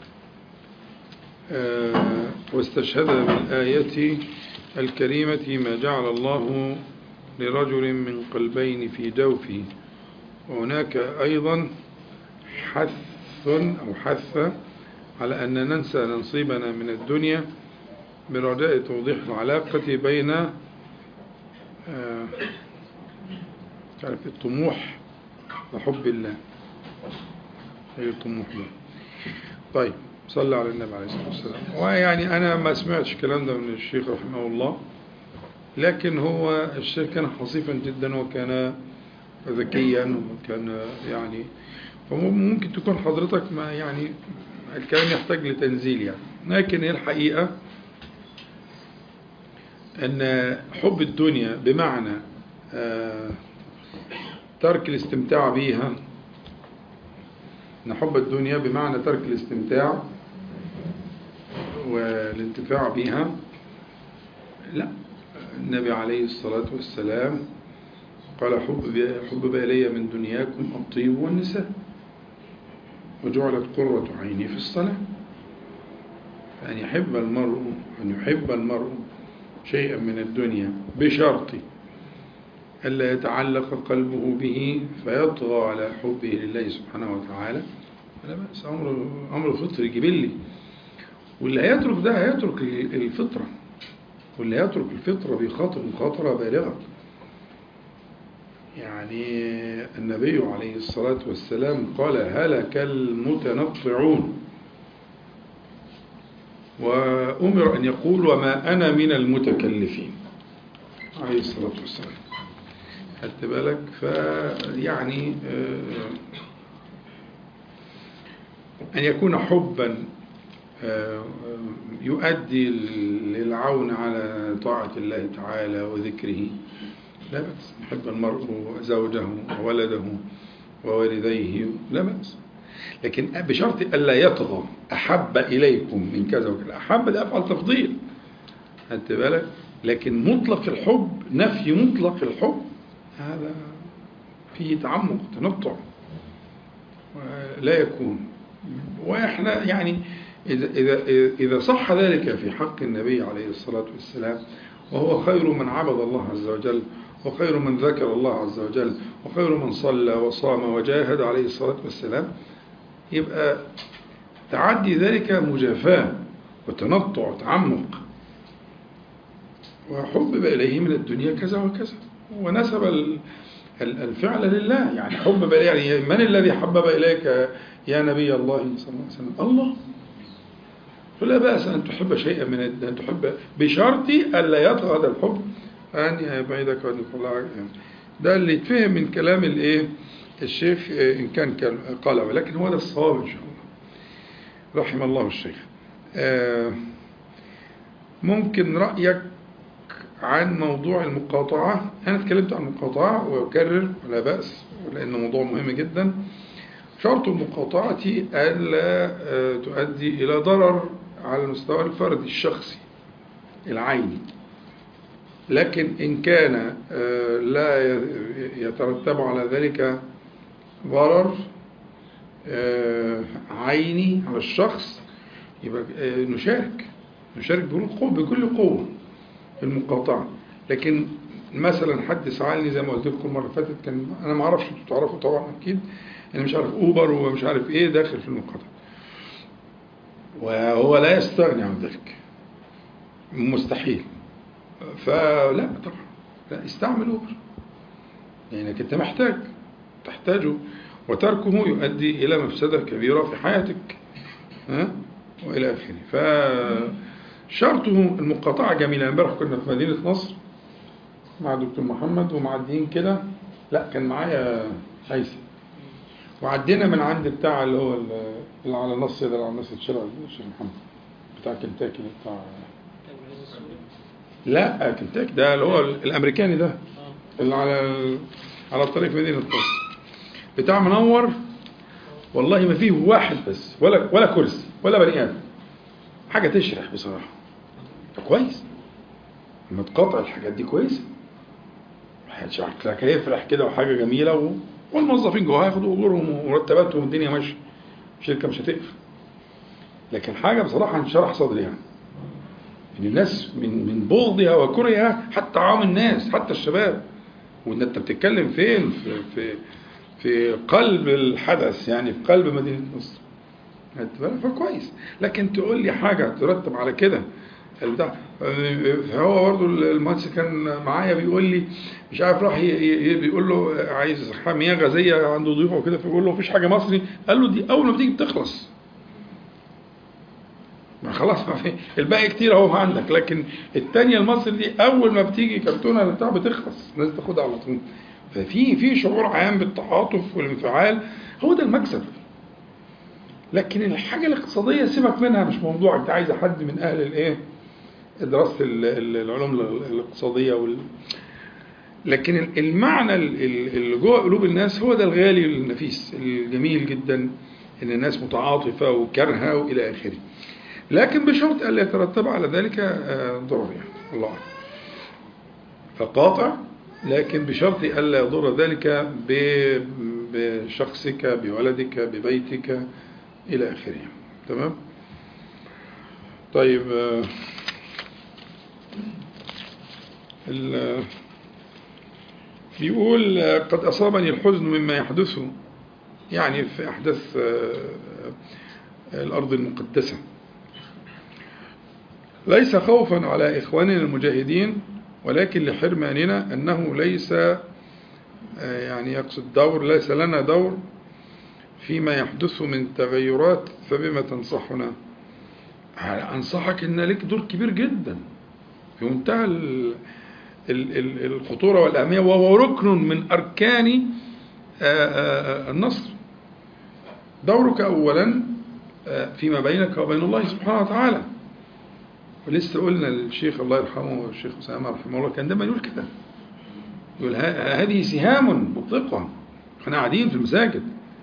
آه، واستشهد بالآية الكريمة ما جعل الله لرجل من قلبين في جوفه وهناك أيضا حث أو حث على أن ننسى نصيبنا من الدنيا برجاء توضيح العلاقة بين آه، تعرف الطموح وحب الله هي الطموح ده طيب صلى على النبي عليه الصلاة والسلام ويعني أنا ما سمعتش الكلام ده من الشيخ رحمه الله لكن هو الشيخ كان حصيفا جدا وكان ذكيا وكان يعني فممكن تكون حضرتك ما يعني الكلام يحتاج لتنزيل يعني لكن هي الحقيقة أن حب الدنيا بمعنى آه، ترك الاستمتاع بيها أن حب الدنيا بمعنى ترك الاستمتاع والانتفاع بها لا النبي عليه الصلاة والسلام قال حب حبب إلي من دنياكم الطيب والنساء وجعلت قرة عيني في الصلاة فأن يحب المرء أن يحب المرء شيئا من الدنيا بشرط ألا يتعلق قلبه به فيطغى على حبه لله سبحانه وتعالى لا بأس أمر أمر فطري جبلي واللي هيترك ده هيترك الفطرة واللي يترك الفطرة بيخاطر مخاطرة بالغة يعني النبي عليه الصلاة والسلام قال هلك المتنطعون وأمر أن يقول وما أنا من المتكلفين عليه الصلاة والسلام خدت بالك فيعني أن يكون حبا يؤدي للعون على طاعة الله تعالى وذكره لا بأس يحب المرء زوجه وولده ووالديه لا بأس لكن بشرط ألا يطغى أحب إليكم من كذا وكذا أحب ده أفعل تفضيل خدت بالك لكن مطلق الحب نفي مطلق الحب هذا فيه تعمق تنطع لا يكون وإحنا يعني إذا, إذا, إذا صح ذلك في حق النبي عليه الصلاة والسلام وهو خير من عبد الله عز وجل وخير من ذكر الله عز وجل وخير من صلى وصام وجاهد عليه الصلاة والسلام يبقى تعدي ذلك مجافاة وتنطع وتعمق وحبب إليه من الدنيا كذا وكذا ونسب الفعل لله يعني حبب يعني من الذي حبب إليك يا نبي الله صلى الله عليه وسلم الله فلا بأس أن تحب شيئا من أن تحب بشرط ألا يطغى هذا الحب أن يبعدك عن الله يعني ده اللي يتفهم من كلام الايه الشيخ إن كان قال ولكن هو ده الصواب إن شاء الله رحم الله الشيخ ممكن رأيك عن موضوع المقاطعة أنا اتكلمت عن المقاطعة وأكرر ولا بأس لأنه موضوع مهم جدا شرط المقاطعة ألا تؤدي إلى ضرر على المستوى الفردي الشخصي العيني لكن إن كان لا يترتب على ذلك ضرر عيني على الشخص يبقى آه، نشارك نشارك بكل قوة بكل قوة في المقاطعة لكن مثلا حد سألني زي ما قلت لكم المرة اللي فاتت كان أنا ما أعرفش أنتوا تعرفوا طبعا أكيد أنا مش عارف أوبر ومش عارف إيه داخل في المقاطعة وهو لا يستغني عن ذلك مستحيل فلا طبعا لا استعمل اوبر لانك انت محتاج تحتاجه وتركه يؤدي الى مفسده كبيره في حياتك ها والى اخره فشرطه المقاطعه جميله امبارح كنا في مدينه نصر مع دكتور محمد ومعديين كده لا كان معايا هيثم وعدينا من عند بتاع اللي هو اللي على النص ده اللي على النص الشارع الشيخ محمد بتاع كنتاكي بتاع لا كنتاكي ده اللي هو الامريكاني ده اللي على على طريق مدينه نصر بتاع منور والله ما فيه واحد بس ولا ولا كرسي ولا بني ادم حاجه تشرح بصراحه كويس لما تقاطع الحاجات دي كويسه شكلك هيفرح كده وحاجه جميله و... والموظفين جوه هياخدوا اجورهم ومرتباتهم والدنيا ماشيه الشركه مش هتقفل لكن حاجه بصراحه انشرح صدري يعني ان الناس من من بغضها وكرهها حتى عام الناس حتى الشباب وان انت بتتكلم فين في في في قلب الحدث يعني في قلب مدينه نصر فكويس لكن تقول لي حاجه ترتب على كده البتاع فهو برضه المهندس كان معايا بيقول لي مش عارف راح بيقول له عايز مياه غازيه عنده ضيوف وكده فبيقول له مفيش حاجه مصري قال له دي اول ما بتيجي بتخلص ما خلاص ما في الباقي كتير اهو عندك لكن الثانيه المصري دي اول ما بتيجي كرتونه بتاع بتخلص الناس تاخدها على طول ففي في شعور عام بالتعاطف والانفعال هو ده المكسب لكن الحاجه الاقتصاديه سيبك منها مش موضوع انت عايز حد من اهل الايه دراسه العلوم الاقتصاديه وال لكن المعنى اللي جوه قلوب الناس هو ده الغالي النفيس الجميل جدا ان الناس متعاطفه وكارهه والى اخره لكن بشرط الا يترتب على ذلك ضرر يعني الله اعلم فقاطع لكن بشرط الا يضر ذلك بشخصك بولدك ببيتك الى اخره تمام طيب بيقول قد أصابني الحزن مما يحدث يعني في أحداث الأرض المقدسة ليس خوفا على إخواننا المجاهدين ولكن لحرماننا أنه ليس يعني يقصد دور ليس لنا دور فيما يحدث من تغيرات فبما تنصحنا أنصحك أن لك دور كبير جدا في منتهى الخطورة والأهمية وهو ركن من أركان النصر دورك أولا فيما بينك وبين الله سبحانه وتعالى ولسه قلنا الشيخ الله يرحمه الشيخ أسامة رحمه الله كان دايما يقول كده يقول هذه سهام مطلقة احنا قاعدين في المساجد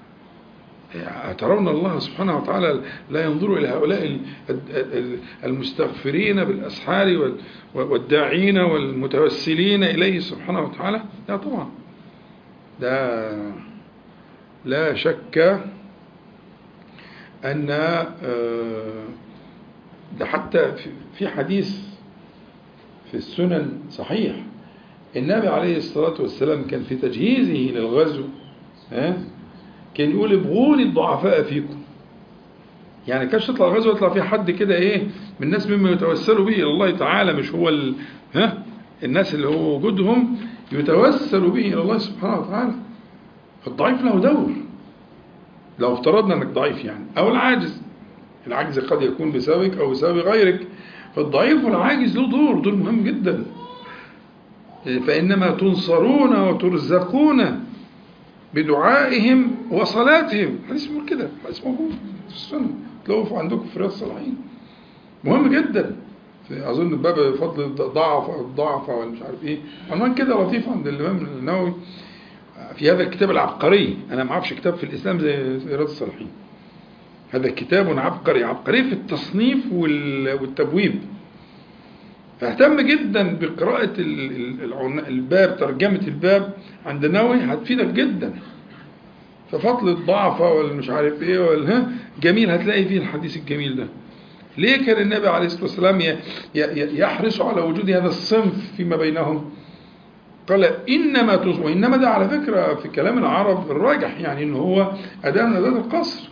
ترون الله سبحانه وتعالى لا ينظر إلى هؤلاء المستغفرين بالأسحار والداعين والمتوسلين إليه سبحانه وتعالى لا طبعا ده لا شك أن ده حتى في حديث في السنن صحيح النبي عليه الصلاة والسلام كان في تجهيزه للغزو ها كان يقول ابغوني الضعفاء فيكم يعني كانش تطلع غزوه يطلع فيها حد كده ايه من الناس مما يتوسلوا به الى الله تعالى مش هو ال... ها الناس اللي هو وجودهم يتوسلوا به الى الله سبحانه وتعالى فالضعيف له دور لو افترضنا انك ضعيف يعني او العاجز العجز قد يكون بسببك او بسبب غيرك فالضعيف والعاجز له دور دور مهم جدا فانما تنصرون وترزقون بدعائهم وصلاتهم حديث بيقول كده حديث موجود في السنة تلاقوه عندكم في رياض الصالحين مهم جدا في أظن باب فضل الضعف الضعف ولا مش عارف إيه عنوان كده لطيف عند الإمام النووي في هذا الكتاب العبقري أنا ما أعرفش كتاب في الإسلام زي رياض الصالحين هذا كتاب عبقري عبقري في التصنيف والتبويب فاهتم جدا بقراءة الباب ترجمة الباب عند النووي هتفيدك جدا ففضل الضعف والمش عارف ايه والها جميل هتلاقي فيه الحديث الجميل ده ليه كان النبي عليه الصلاة والسلام ي- ي- يحرص على وجود هذا الصنف فيما بينهم قال إنما تص... وإنما ده على فكرة في كلام العرب الراجح يعني إن هو أداة من أداة القصر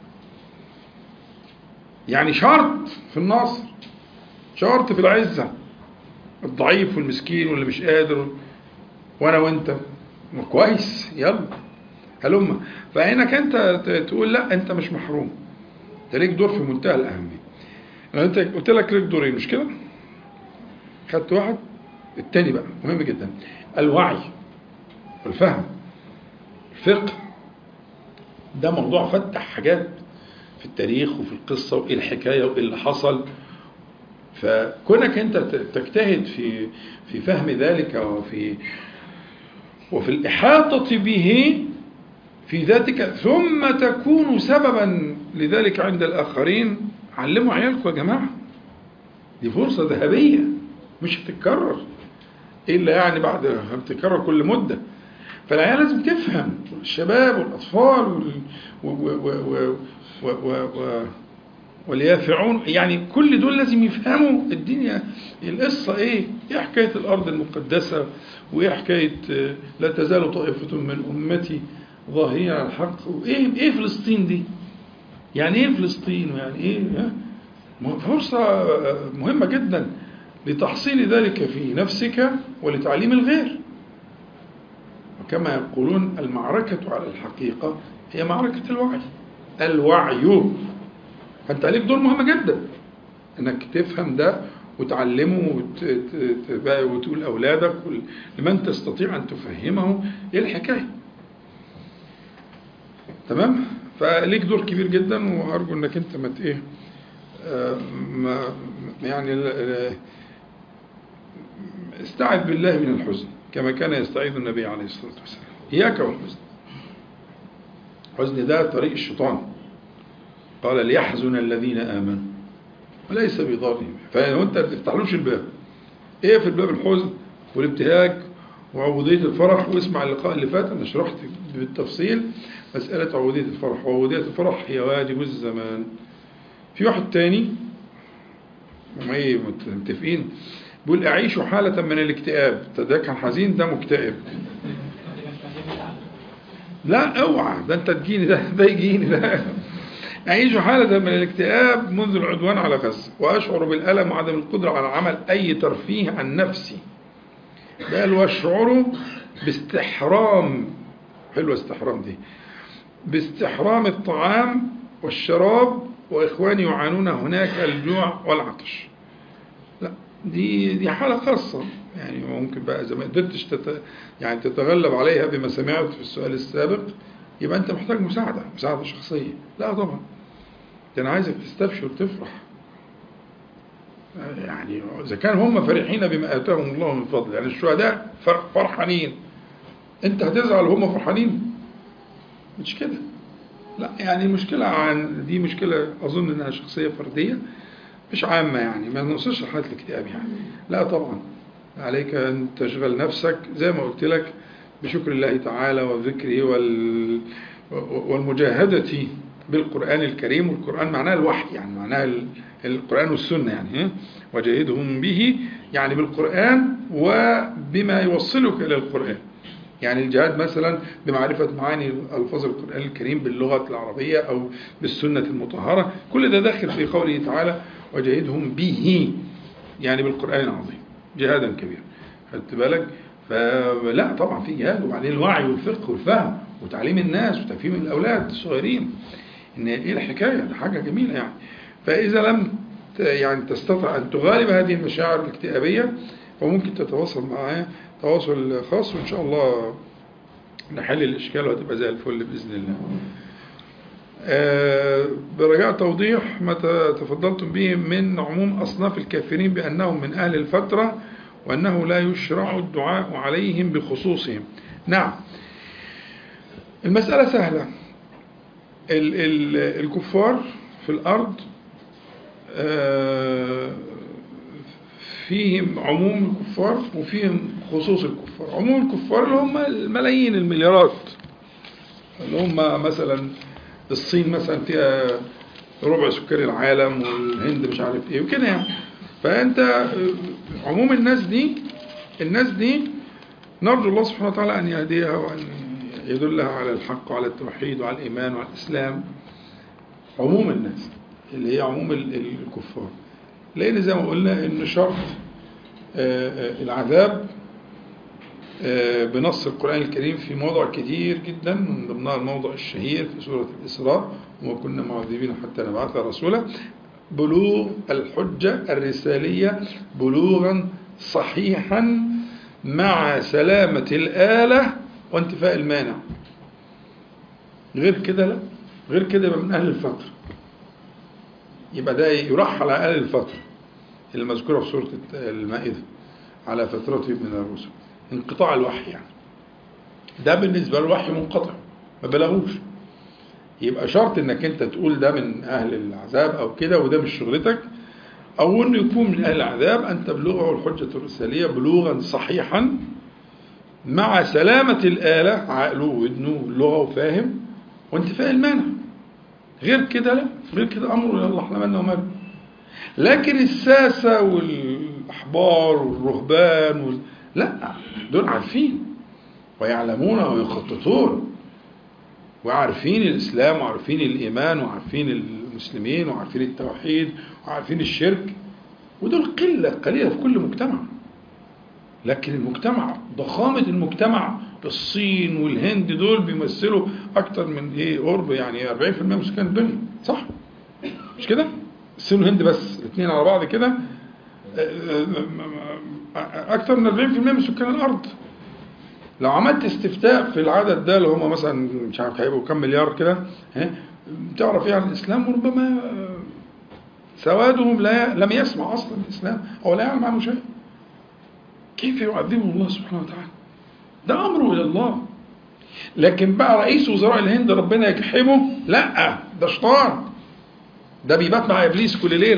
يعني شرط في النصر شرط في العزة الضعيف والمسكين واللي مش قادر وانا وانت كويس يلا هلم فهناك انت ت- تقول لا انت مش محروم انت ليك دور في منتهى الاهميه لو انت قلت لك ليك دورين مش كده خدت واحد التاني بقى مهم جدا الوعي والفهم الفقه ده موضوع فتح حاجات في التاريخ وفي القصة وإيه الحكاية وإيه اللي حصل فكونك أنت ت- تجتهد في في فهم ذلك وفي وفي الإحاطة به في ذاتك ثم تكون سببا لذلك عند الآخرين علموا عيالكم يا جماعة دي فرصة ذهبية مش هتتكرر إلا يعني بعد بتتكرر كل مدة فالعيال لازم تفهم الشباب والأطفال وال... و... و... و... و... و... و... واليافعون يعني كل دول لازم يفهموا الدنيا القصة ايه ايه حكاية الارض المقدسة وايه حكاية آه، لا تزال طائفة من امتي ظاهرين على الحق وايه ايه فلسطين دي يعني ايه فلسطين ويعني ايه ها؟ م- فرصة آه، مهمة جدا لتحصيل ذلك في نفسك ولتعليم الغير وكما يقولون المعركة على الحقيقة هي معركة الوعي الوعي فانت عليك دور مهم جدا انك تفهم ده وتعلمه وت- ت- ت- وتقول لاولادك وال- لمن تستطيع ان تفهمه ايه الحكايه تمام فليك دور كبير جدا وارجو انك انت ما ت- ايه آه، ما يعني ال- استعذ بالله من الحزن كما كان يستعيذ النبي عليه الصلاه والسلام اياك والحزن الحزن ده طريق الشيطان قال ليحزن الذين آمنوا وليس بضارهم فلو انت ما تفتحلوش الباب ايه في الباب الحزن والابتهاج وعبودية الفرح واسمع اللقاء اللي فات انا شرحت بالتفصيل مسألة عبودية الفرح وعبودية الفرح هي واجب الزمان في واحد تاني هم ايه مت- متفقين بيقول اعيش حالة من الاكتئاب ده كان حزين ده مكتئب لا اوعى ده انت تجيني ده ده يجيني ده أعيش حالة من الاكتئاب منذ العدوان على غزة وأشعر بالألم وعدم القدرة على عمل أي ترفيه عن نفسي بل وأشعر باستحرام حلوة استحرام دي باستحرام الطعام والشراب وإخواني يعانون هناك الجوع والعطش لا دي دي حالة خاصة يعني ممكن بقى إذا ما قدرتش تت يعني تتغلب عليها بما سمعت في السؤال السابق يبقى أنت محتاج مساعدة مساعدة شخصية لا طبعا ده أنا عايزك تستبشر وتفرح يعني إذا كان هم فرحين بما آتاهم الله من فضل يعني الشهداء فر- فرحانين أنت هتزعل وهم فرحانين مش كده لا يعني المشكلة عن دي مشكلة أظن إنها شخصية فردية مش عامة يعني ما نوصلش لحالة الاكتئاب يعني لا طبعا عليك أن تشغل نفسك زي ما قلت لك بشكر الله تعالى وذكره وال والمجاهدة بالقرآن الكريم والقرآن معناه الوحي يعني معناه ال- القرآن والسنة يعني ها؟ وجاهدهم به يعني بالقرآن وبما يوصلك إلى القرآن يعني الجهاد مثلا بمعرفة معاني ألفاظ القرآن الكريم باللغة العربية أو بالسنة المطهرة كل ده داخل في قوله تعالى وجاهدهم به يعني بالقرآن العظيم جهادا كبيرا خدت بالك فلا طبعا في جهاد وبعدين الوعي والفقه والفهم وتعليم الناس وتفهيم الأولاد الصغيرين إن إيه الحكاية ده حاجة جميلة يعني فإذا لم ت- يعني تستطع أن تغالب هذه المشاعر الاكتئابية فممكن تتواصل معايا تواصل خاص وإن شاء الله نحل الإشكال وهتبقى زي الفل بإذن الله آه، برجاء توضيح ما ت- تفضلتم به من عموم أصناف الكافرين بأنهم من أهل الفترة وأنه لا يشرع الدعاء عليهم بخصوصهم نعم المسألة سهلة ال- ال- الكفار في الأرض آه، فيهم عموم الكفار وفيهم خصوص الكفار عموم الكفار اللي هم الملايين المليارات اللي هم مثلا الصين مثلا فيها ربع سكان العالم والهند مش عارف ايه وكده يعني فانت آه، عموم الناس دي الناس دي نرجو الله سبحانه وتعالى ان يهديها وان يدلها على الحق وعلى التوحيد وعلى الايمان وعلى الاسلام عموم الناس اللي هي عموم ال- ال- الكفار لان زي ما قلنا ان شرط آه، آه، العذاب آه، بنص القرآن الكريم في مواضع كتير جدا من ضمنها الموضع الشهير في سورة الإسراء وما كنا معذبين حتى نبعث رسولا بلوغ الحجة الرسالية بلوغا صحيحا مع سلامة الآلة وانتفاء المانع غير كده لا غير كده يبقى من أهل الفترة يبقى ده يرحل على أهل الفترة المذكورة في سورة المائدة على فترته من الرسل انقطاع الوحي يعني ده بالنسبة للوحي منقطع ما بلغوش يبقى شرط انك انت تقول ده من اهل العذاب او كده وده مش شغلتك او انه يكون من اهل العذاب ان تبلغه الحجة الرسالية بلوغا صحيحا مع سلامة الآلة عقله وودنه واللغة وفاهم وانتفاء المانع غير كده لا غير كده امره الى الله احنا مالنا وماله لكن الساسة والأحبار والرهبان وال... لا دول عارفين ويعلمون ويخططون وعارفين الإسلام وعارفين الإيمان وعارفين المسلمين وعارفين التوحيد وعارفين الشرك ودول قلة قليلة في كل مجتمع لكن المجتمع ضخامة المجتمع الصين والهند دول بيمثلوا أكتر من إيه قرب يعني 40% من سكان الدنيا صح؟ مش كده؟ الصين والهند بس الاثنين على بعض كده أكتر من 40% من سكان الأرض لو عملت استفتاء في العدد ده اللي هم مثلا مش عارف هيبقوا كام مليار كده ها، تعرف ايه عن الاسلام وربما سوادهم لا لم يسمع اصلا الاسلام او لا يعلم عنه شيء كيف يعذبه الله سبحانه وتعالى ده امره الى الله لكن بقى رئيس وزراء الهند ربنا يكحمه لا ده شيطان ده بيبات مع ابليس كل ليله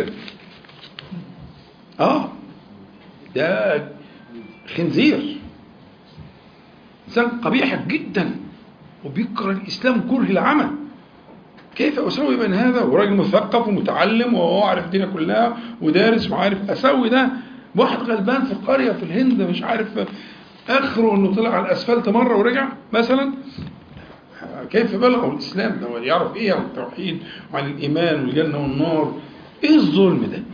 اه ده خنزير إنسان قبيح جدا وبيكره الإسلام كره العمى كيف أسوي بين هذا وراجل مثقف ومتعلم وهو عارف الدنيا كلها ودارس وعارف أسوي ده واحد غلبان في قرية في الهند مش عارف آخره إنه طلع على الأسفلت مرة ورجع مثلا كيف بلغه الإسلام ده يعرف إيه عن التوحيد وعن الإيمان والجنة والنار إيه الظلم ده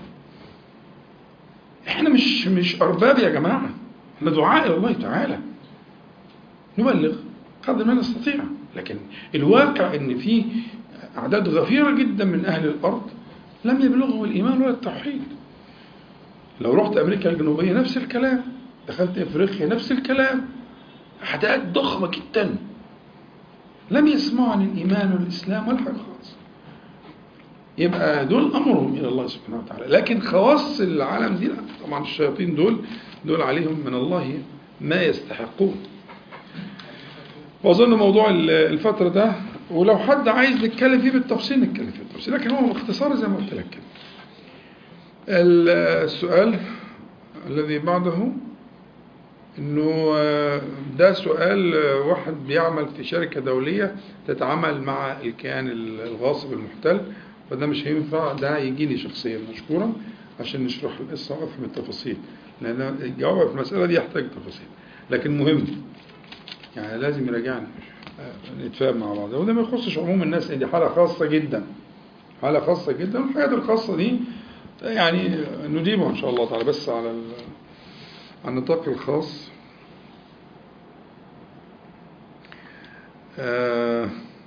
إحنا مش مش أرباب يا جماعة إحنا دعاء إلى الله تعالى نبلغ قدر ما نستطيع لكن الواقع ان في اعداد غفيره جدا من اهل الارض لم يبلغهم الايمان ولا التوحيد لو رحت امريكا الجنوبيه نفس الكلام دخلت افريقيا نفس الكلام اعداد ضخمه جدا لم يسمعوا عن الايمان والاسلام ولا حاجه خالص يبقى دول امرهم الى الله سبحانه وتعالى لكن خواص العالم دي لا طبعا الشياطين دول دول عليهم من الله ما يستحقون واظن موضوع الفتره ده ولو حد عايز نتكلم فيه بالتفصيل نتكلم فيه بالتفصيل لكن هو باختصار زي ما قلت لك كده السؤال الذي بعده انه ده سؤال واحد بيعمل في شركه دوليه تتعامل مع الكيان الغاصب المحتل فده مش هينفع ده يجي لي شخصيا مشكورا عشان نشرح القصه وافهم التفاصيل لان الجواب في المساله دي يحتاج تفاصيل لكن مهم يعني لازم يراجعنا نتفاهم مع بعض وده ما يخصش عموم الناس دي حاله خاصه جدا حاله خاصه جدا والحاجات الخاصه دي يعني نجيبها ان شاء الله تعالى بس على على النطاق الخاص آه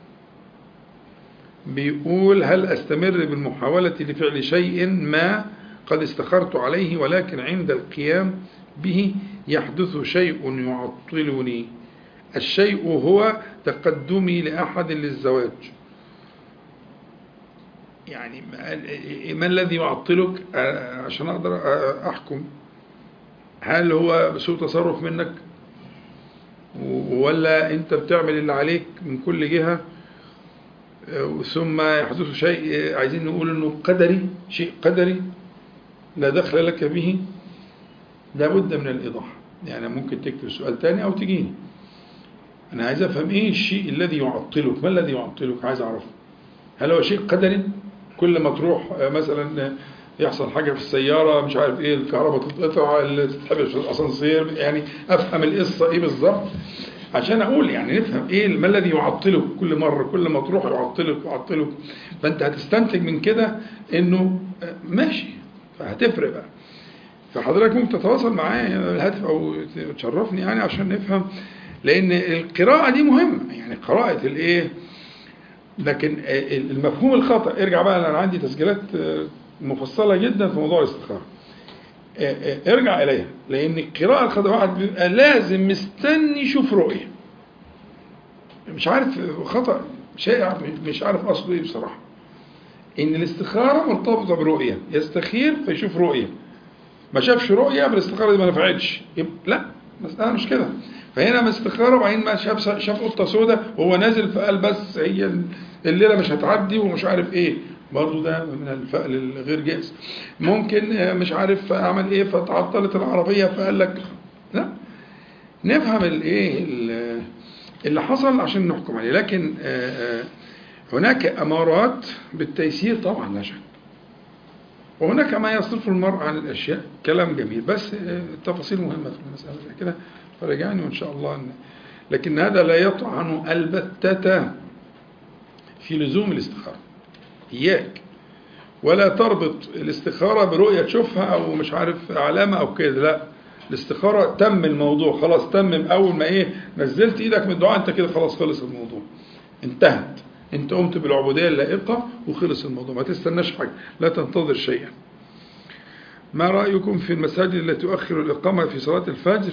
بيقول هل أستمر بالمحاولة لفعل شيء ما قد استخرت عليه ولكن عند القيام به يحدث شيء يعطلني الشيء هو تقدمي لأحد للزواج يعني ما الذي يعطلك عشان أقدر أحكم هل هو سوء تصرف منك ولا أنت بتعمل اللي عليك من كل جهة ثم يحدث شيء عايزين نقول انه قدري شيء قدري لا دخل لك به لابد من الايضاح يعني ممكن تكتب سؤال تاني او تجيني انا عايز افهم ايه الشيء الذي يعطلك ما الذي يعطلك عايز اعرفه هل هو شيء قدري كل ما تروح آه، مثلا آه، يحصل حاجه في السياره مش عارف ايه الكهرباء تتقطع اللي تتحبس في الاسانسير يعني افهم القصه ايه بالظبط عشان اقول يعني نفهم ايه ما الذي يعطلك كل مره كل ما تروح يعطلك يعطلك فانت هتستنتج من كده انه آه، ماشي فهتفرق بقى فحضرتك ممكن تتواصل معايا الهاتف او تشرفني يعني عشان نفهم لان القراءه دي مهمه يعني قراءه الايه لكن المفهوم الخطا ارجع بقى انا عندي تسجيلات مفصله جدا في موضوع الاستخاره ارجع اليها لان القراءه الخطا واحد بيبقى لازم مستني يشوف رؤيه مش عارف خطا شائع مش عارف اصله ايه بصراحه ان الاستخاره مرتبطه برؤيه يستخير فيشوف رؤيه ما شافش رؤيه بالاستخاره دي ما نفعتش يبقى لا مساله مش كده فهنا ما استخاره وبعدين ما شاف شاف قطه سوداء وهو نازل فقال بس هي الليله مش هتعدي ومش عارف ايه برضه ده من الفقل الغير جائز ممكن مش عارف اعمل ايه فتعطلت العربيه فقال لك لا نفهم الايه اللي حصل عشان نحكم عليه لكن هناك امارات بالتيسير طبعا لا شك وهناك ما يصرف المرء عن الاشياء كلام جميل بس التفاصيل مهمه في المساله زي كده فرجعني وان شاء الله إن لكن هذا لا يطعن البتة في لزوم الاستخاره اياك ولا تربط الاستخاره برؤيه تشوفها او مش عارف علامه او كده لا الاستخاره تم الموضوع خلاص تمم اول ما ايه نزلت ايدك من الدعاء انت كده خلاص خلص الموضوع انتهت انت قمت بالعبوديه اللائقه وخلص الموضوع ما تستناش حاجه لا تنتظر شيئا ما رايكم في المساجد التي تؤخر الاقامه في صلاه الفجر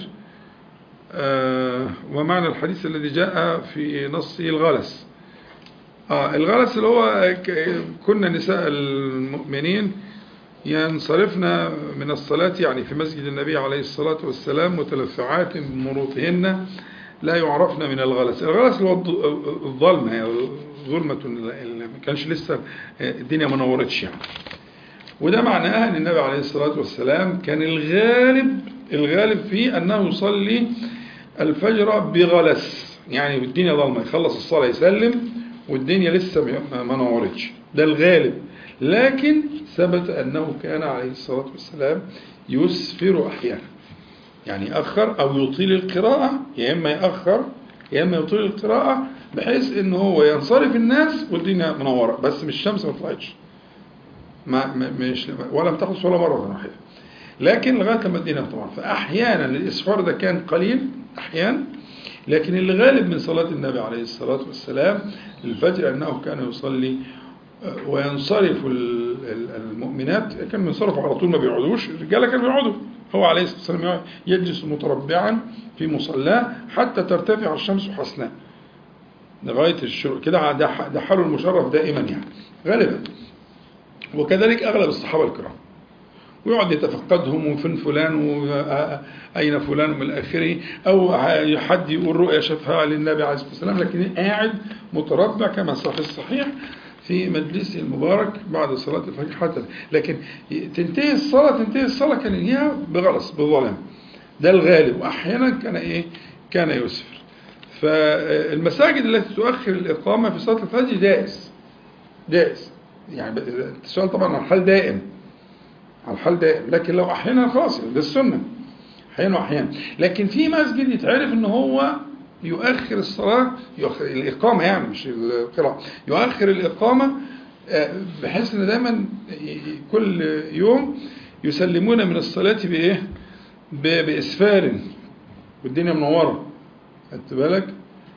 آه ومعنى الحديث الذي جاء في نصه الغلس آه الغلس اللي هو كنا نساء المؤمنين ينصرفن من الصلاة يعني في مسجد النبي عليه الصلاة والسلام متلفعات بمروطهن لا يعرفن من الغلس الغلس اللي هو الظلمة يعني ظلمة ما كانش لسه الدنيا ما نورتش يعني وده معناها ان النبي عليه الصلاة والسلام كان الغالب الغالب فيه انه يصلي الفجر بغلس يعني الدنيا ظلمة يخلص الصلاة يسلم والدنيا لسه ما نورتش ده الغالب لكن ثبت أنه كان عليه الصلاة والسلام يسفر أحيانا يعني يأخر أو يطيل القراءة يا إما يأخر يا إما يطيل القراءة بحيث إن هو ينصرف الناس والدنيا منورة بس مش الشمس ما طلعتش ما مش ولم تحدث ولا مرة واحدة لكن لغاية لما الدنيا طبعا فأحيانا الإسفار ده كان قليل أحيانا لكن الغالب من صلاة النبي عليه الصلاة والسلام الفجر أنه كان يصلي وينصرف المؤمنات كانوا ينصرفوا على طول ما بيقعدوش الرجاله كانوا بيقعدوا هو عليه الصلاه والسلام يجلس متربعا في مصلاه حتى ترتفع الشمس حسناء لغايه الشروق كده ده حاله المشرف دائما يعني غالبا وكذلك اغلب الصحابه الكرام ويقعد يتفقدهم وفين فلان واين فلان من اخره او حد يقول رؤيا شافها للنبي عليه الصلاه والسلام لكن قاعد متربع كما صح الصحيح في مجلسه المبارك بعد صلاة الفجر حتى لكن تنتهي الصلاة تنتهي الصلاة كان ينهيها بغلس بظلام ده الغالب وأحيانا كان إيه كان يسفر فالمساجد التي تؤخر الإقامة في صلاة الفجر جائز جائز يعني السؤال طبعا على الحال دائم على الحال دائم لكن لو أحيانا خلاص ده السنة أحيانا وأحيانا لكن في مسجد يتعرف إن هو يؤخر الصلاة يؤخر الإقامة يعني مش القراءة يؤخر الإقامة بحيث إن دايما كل يوم يسلمون من الصلاة بإيه؟ بإسفار والدنيا منورة خدت بالك؟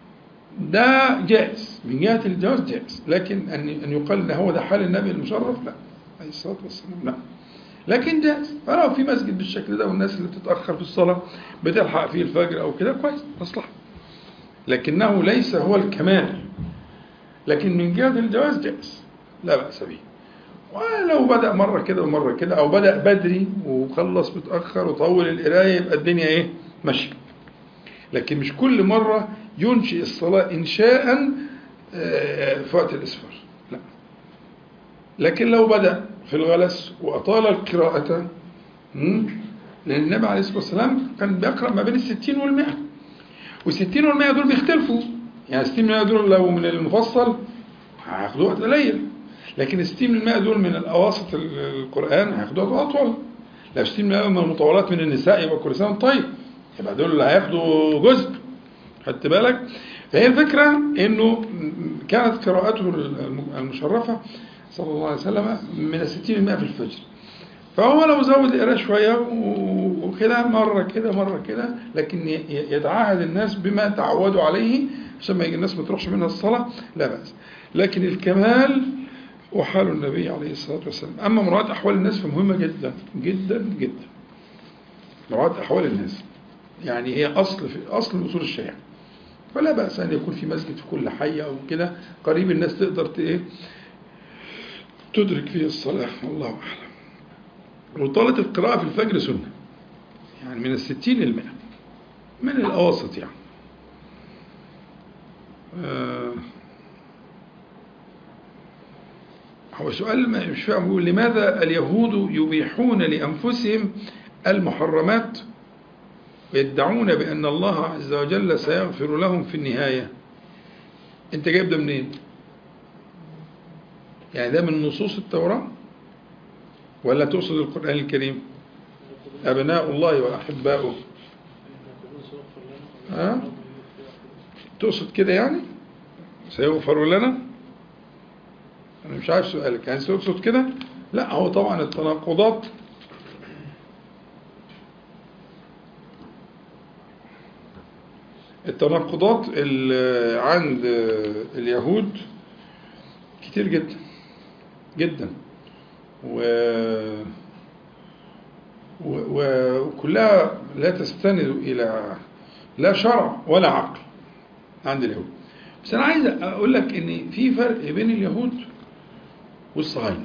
ده جائز من جهة الجواز جائز لكن أن أن يقال إن هو ده حال النبي المشرف لا عليه الصلاة والسلام لا لكن جائز فلو في مسجد بالشكل ده والناس اللي بتتأخر في الصلاة بتلحق فيه الفجر أو كده كويس مصلحة لكنه ليس هو الكمال لكن من جهة الجواز جائز لا بأس به ولو بدأ مرة كده ومرة كده أو بدأ بدري وخلص متأخر وطول القراية يبقى الدنيا إيه ماشية لكن مش كل مرة ينشئ الصلاة إنشاء في وقت الإسفار لا لكن لو بدأ في الغلس وأطال القراءة لأن النبي عليه الصلاة والسلام كان بيقرأ ما بين الستين والمئة والستين والمئة دول بيختلفوا يعني الستين والمئة دول لو من المفصل هياخدوا وقت قليل لكن 60% دول من الأواسط ال- القرآن هياخدوا وقت أطول لو 60% من المطولات من النساء يبقى كل سنة وأنت طيب يبقى دول اللي هياخدوا جزء خدت بالك فهي الفكرة انه كانت قراءته الم- المشرفة صلى الله عليه وسلم من الستين المائة في الفجر فهو لو زود القراءة شوية و- وكده مرة كده مرة كده لكن ي- ي- يتعاهد الناس بما تعودوا عليه عشان ما يجي الناس ما تروحش منها الصلاة لا بأس لكن الكمال وحال النبي عليه الصلاة والسلام أما مراعاة أحوال الناس فمهمة جدا جدا جدا مراعاة أحوال الناس يعني هي أصل في أصل من أصول الشريعة فلا بأس أن يكون في مسجد في كل حي أو كده قريب الناس تقدر ت- إيه تدرك فيه الصلاة والله أعلم وطالة القراءة في الفجر سنة يعني من الستين للمئة من الأواسط يعني آه، هو سؤال ما- مش فاهم بيقول لماذا اليهود يبيحون لأنفسهم المحرمات ويدعون بأن الله عز وجل سيغفر لهم في النهاية أنت جايب ده منين؟ يعني ده من نصوص التوراة ولا تقصد القرآن الكريم أبناء الله وأحباؤه ها؟ تقصد كده يعني سيغفر لنا أنا مش عارف سؤالك يعني تقصد كده لا هو طبعا التناقضات التناقضات ال- عند اليهود كتير جدا جدا و و- و- وكلها لا تستند إلى لا شرع ولا عقل عند اليهود بس أنا عايز أقول لك إن في فرق بين اليهود والصهاينة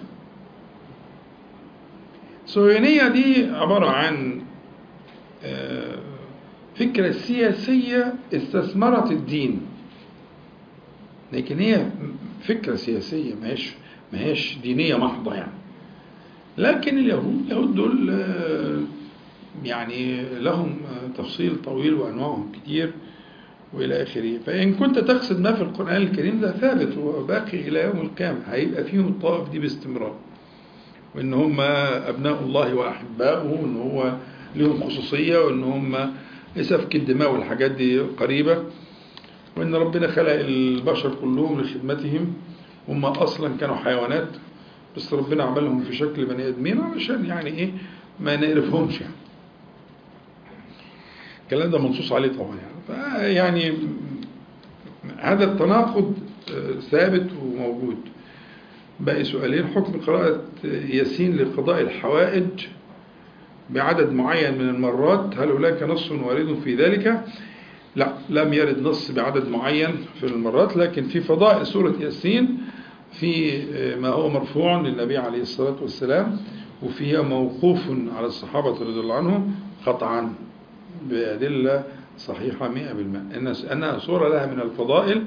الصهيونية دي عبارة عن آه، فكرة سياسية استثمرت الدين لكن هي فكرة سياسية ما هيش ما هيش دينية محضة يعني لكن اليهود اليهود دول آه، يعني لهم آه، تفصيل طويل وأنواعهم كتير وإلى آخره فإن كنت تقصد ما في القرآن الكريم ده ثابت وباقي إلى يوم القيامة هيبقى فيهم الطائف دي باستمرار وإن هم أبناء الله وأحباؤه وإن هو لهم خصوصية وإن هم سفك الدماء والحاجات دي قريبة وإن ربنا خلق البشر كلهم لخدمتهم هم أصلا كانوا حيوانات بس ربنا عملهم في شكل بني آدمين علشان يعني إيه ما نقرفهمش يعني الكلام ده منصوص عليه طبعا يعني فيعني هذا التناقض آه، ثابت وموجود باقي سؤالين حكم قراءة ياسين لقضاء الحوائج بعدد معين من المرات هل هناك نص وارد في ذلك لا لم يرد نص بعدد معين في المرات لكن في فضائل سورة ياسين في ما هو مرفوع للنبي عليه الصلاة والسلام وفيها موقوف على الصحابة رضي الله عنهم قطعا بأدلة صحيحة مئة بالمئة أنها سورة لها من الفضائل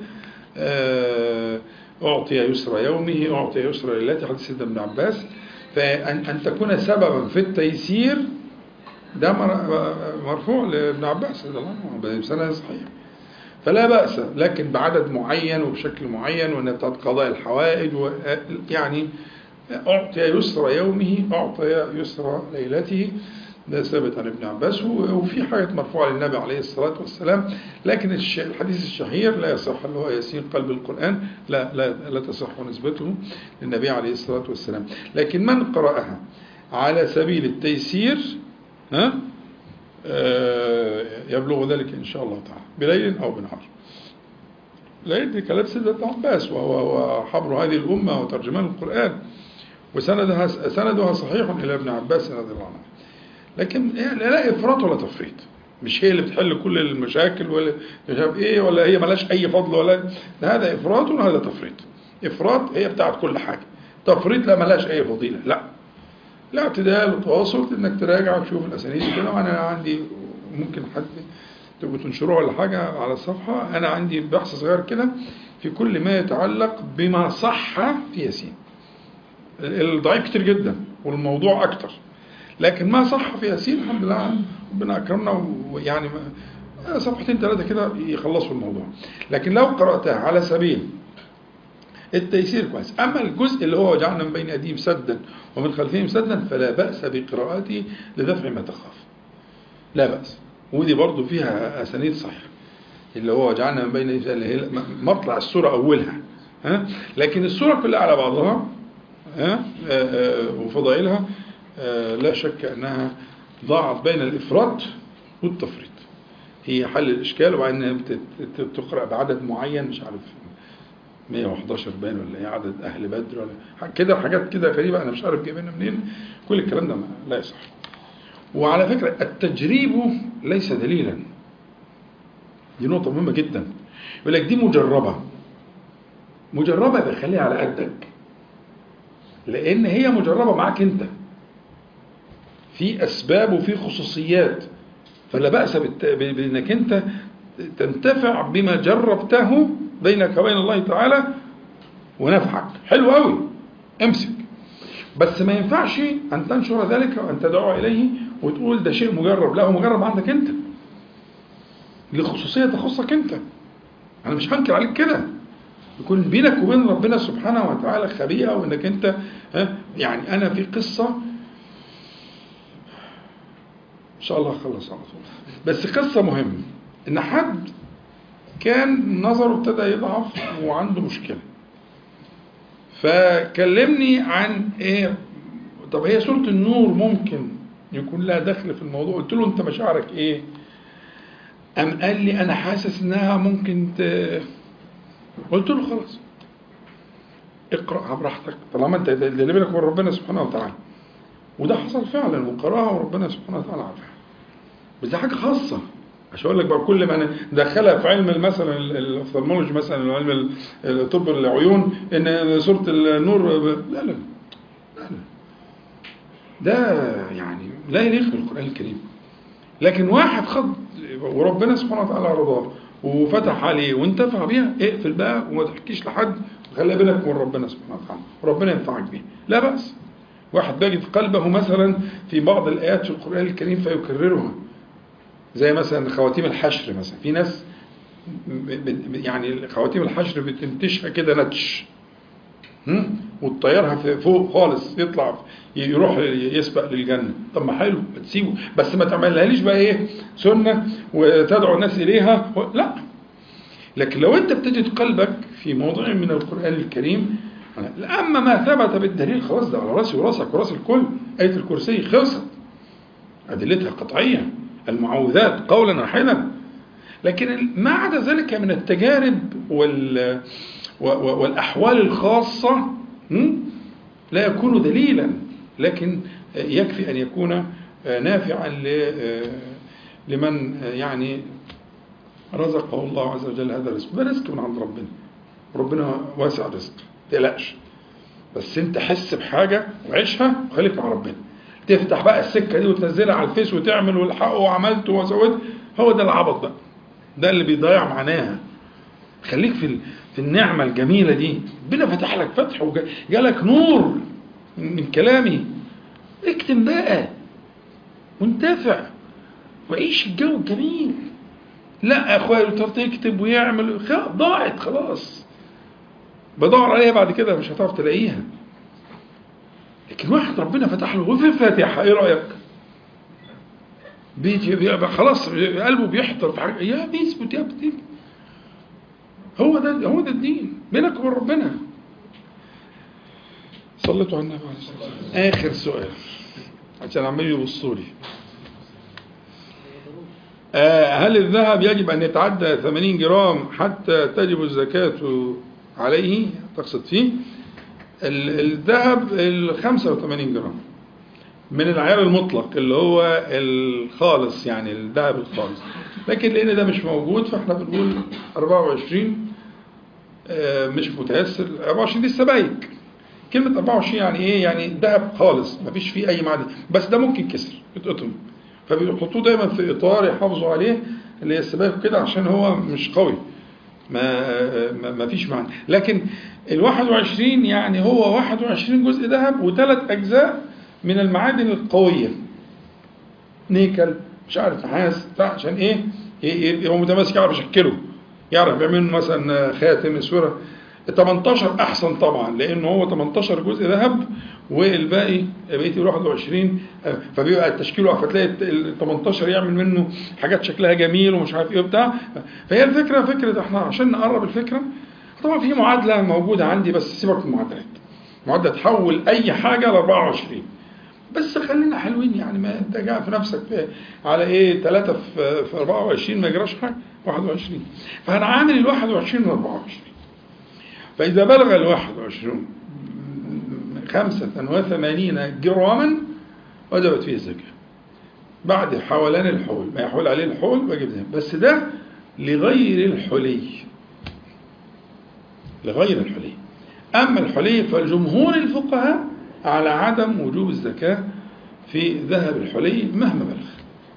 آه، أعطي يسر يومه أعطي يسر ليلته حديث سيدنا ابن عباس فأن أن تكون سببا في التيسير ده مر- مرفوع لابن عباس رضي الله عنه بسنة صحيح فلا بأس لكن بعدد معين وبشكل معين وأن بتاعت قضاء الحوائج و- يعني أعطي يسر يومه أعطي يسر ليلته ده ثابت عن ابن عباس و- وفي حاجات مرفوعة للنبي عليه الصلاة والسلام لكن الش- الحديث الشهير لا يصح اللي هو يسير قلب القرآن لا لا لا تصح نسبته للنبي عليه الصلاة والسلام لكن من قرأها على سبيل التيسير ها آه، يبلغ ذلك إن شاء الله تعالى بليل أو بنهار ليل دي كلام سيدنا ابن عباس وهو هو حبر هذه الأمة وترجمان القرآن وسندها سندها صحيح إلى ابن عباس رضي الله عنه لكن يعني لا افراط ولا تفريط مش هي اللي بتحل كل المشاكل ولا مش عارف ايه ولا هي ملاش اي فضل ولا ده هذا افراط وهذا تفريط افراط هي بتاعت كل حاجه تفريط لا ملاش اي فضيله لا لا اعتدال وتواصل انك تراجع وتشوف الاسانيد كده وانا عندي ممكن حد تبقوا تنشروه ولا حاجه على الصفحه انا عندي بحث صغير كده في كل ما يتعلق بما صح في ياسين الضعيف كتير جدا والموضوع اكتر لكن ما صح في ياسين الحمد لله ربنا اكرمنا ويعني صفحتين ثلاثه كده يخلصوا الموضوع لكن لو قراتها على سبيل التيسير كويس أما الجزء اللي هو وجعلنا من بين أيديهم سدا ومن خلفهم سدا فلا بأس بقراءته لدفع ما تخاف لا بأس ودي برضو فيها أسانيد صحيحة اللي هو وجعلنا من بين أيديهم اللي هي مطلع السورة أولها ها لكن السورة كلها على بعضها ها آه، آه، وفضائلها آه، لا شك أنها ضاعت بين الإفراط والتفريط هي حل الإشكال وبعدين بتت- تقرأ بعدد معين مش عارف 111 باين ولا ايه عدد اهل بدر ولا ح- كده حاجات كده غريبه انا مش عارف جايبينها منين كل الكلام ده ما- لا يصح وعلى فكره التجريب ليس دليلا دي نقطه مهمه جدا يقول لك دي مجربه مجربه يبقى خليها على قدك لان هي مجربه معاك انت في اسباب وفي خصوصيات فلا باس بالت- ب- بانك انت تنتفع بما جربته بينك وبين الله تعالى ونفعك حلو قوي امسك بس ما ينفعش ان تنشر ذلك وان تدعو اليه وتقول ده شيء مجرب لا هو مجرب عندك انت لخصوصيه تخصك انت انا مش هنكر عليك كده يكون بينك وبين ربنا سبحانه وتعالى خبيئه وانك انت ها يعني انا في قصه ان شاء الله هخلص على طول بس قصه مهمه ان حد كان نظره ابتدى يضعف وعنده مشكله فكلمني عن ايه طب هي سوره النور ممكن يكون لها دخل في الموضوع قلت له انت مشاعرك ايه ام قال لي انا حاسس انها ممكن ت... قلت له خلاص اقراها براحتك طالما انت ده اللي بينك وبين ربنا سبحانه وتعالى وده حصل فعلا وقراها وربنا سبحانه وتعالى عارفها بس دي حاجه خاصه عشان اقول لك بقى كل ما ندخلها في علم مثلا الاوفثالمولوجي مثلا علم ال- الطب العيون ان سوره النور ب- لا لا لا لا ده يعني لا يليق بالقران الكريم لكن واحد خد وربنا سبحانه وتعالى رضاه وفتح عليه وانتفع بيها اقفل بقى وما تحكيش لحد وخليها بينك وبين ربنا سبحانه وتعالى وربنا ينفعك بيها لا بأس واحد بيجد قلبه مثلا في بعض الآيات في القرآن الكريم فيكررها زي مثلا خواتيم الحشر مثلا في ناس ب- ب- يعني خواتيم الحشر بتنتشها كده نتش هم؟ وتطيرها في- فوق خالص يطلع يروح يسبق للجنه طب ما حلو ما تسيبه بس ما تعملهاليش بقى ايه سنه وتدعو الناس اليها و... لا لكن لو انت بتجد قلبك في موضع من القران الكريم اما ما ثبت بالدليل خلاص ده على راسي وراسك وراس الكل ايه الكرسي خلصت ادلتها قطعيه المعوذات قولا واحدا لكن ما عدا ذلك من التجارب وال و- و- والأحوال الخاصة م? لا يكون دليلا لكن يكفي أن يكون نافعا ل- لمن يعني رزقه الله عز وجل هذا الرزق ده رزق من عند ربنا ربنا واسع رزق ما تقلقش بس انت حس بحاجة وعيشها وخليك مع ربنا تفتح بقى السكة دي وتنزلها على الفيس وتعمل والحق وعملت وسويت هو ده العبط بقى ده اللي بيضيع معناها خليك في ال- في النعمة الجميلة دي ربنا فتح لك فتح وجالك نور من من كلامي اكتم بقى وانتفع وعيش الجو الجميل لا يا اخويا تقعد يكتب ويعمل خ- ضاعت خلاص بدور عليها بعد كده مش هتعرف تلاقيها لكن واحد ربنا فتح له وفي فاتحة ايه رأيك؟ بيجي بيبقى خلاص قلبه بيحضر في حاجة يا بيثبت يا بتيجي هو ده هو ده الدين بينك وبين ربنا صليتوا على النبي عليه الصلاه والسلام اخر سؤال عشان عمال يبصوا لي آه، هل الذهب يجب ان يتعدى 80 جرام حتى تجب الزكاه عليه تقصد فيه ال- الذهب ال 85 جرام من العيار المطلق اللي هو الخالص يعني الذهب الخالص لكن لان ده مش موجود فاحنا بنقول 24 آه، مش متيسر 24 دي السبايك كلمة 24 يعني ايه؟ يعني ذهب خالص مفيش فيه أي معدن بس ده ممكن كسر يتقطم فبيحطوه دايما في إطار يحافظوا عليه اللي هي السبايك كده عشان هو مش قوي ما ما- ما فيش معنى لكن ال 21 يعني هو 21 جزء ذهب وثلاث أجزاء من المعادن القوية نيكل مش عارف نحاس بتاع عشان ايه ي- ي- هو متماسك يعرف يشكله يعرف يعمل منه مثلا خاتم اسوره ال 18 احسن طبعا لان هو 18 جزء ذهب والباقي بقيه ال 21 آه، فبيبقى التشكيل واقف فتلاقي ال 18 يعمل منه حاجات شكلها جميل ومش عارف ايه وبتاع فهي الفكره فكره احنا عشان نقرب الفكره طبعا في معادله موجوده عندي بس سيبك من المعادلات معادله تحول اي حاجه ل 24 بس خلينا حلوين يعني ما انت قاعد في نفسك في على ايه 3 في في 24 ما يجراش حاجه 21 فهنعامل ال 21 و 24 فاذا بلغ ال 21 85 جراما وجبت فيه الزكاه بعد حولان الحول ما يحول عليه الحول وجب زكاه بس ده لغير الحلي لغير الحلي أما الحلي فالجمهور الفقهاء على عدم وجوب الزكاة في ذهب الحلي مهما بلغ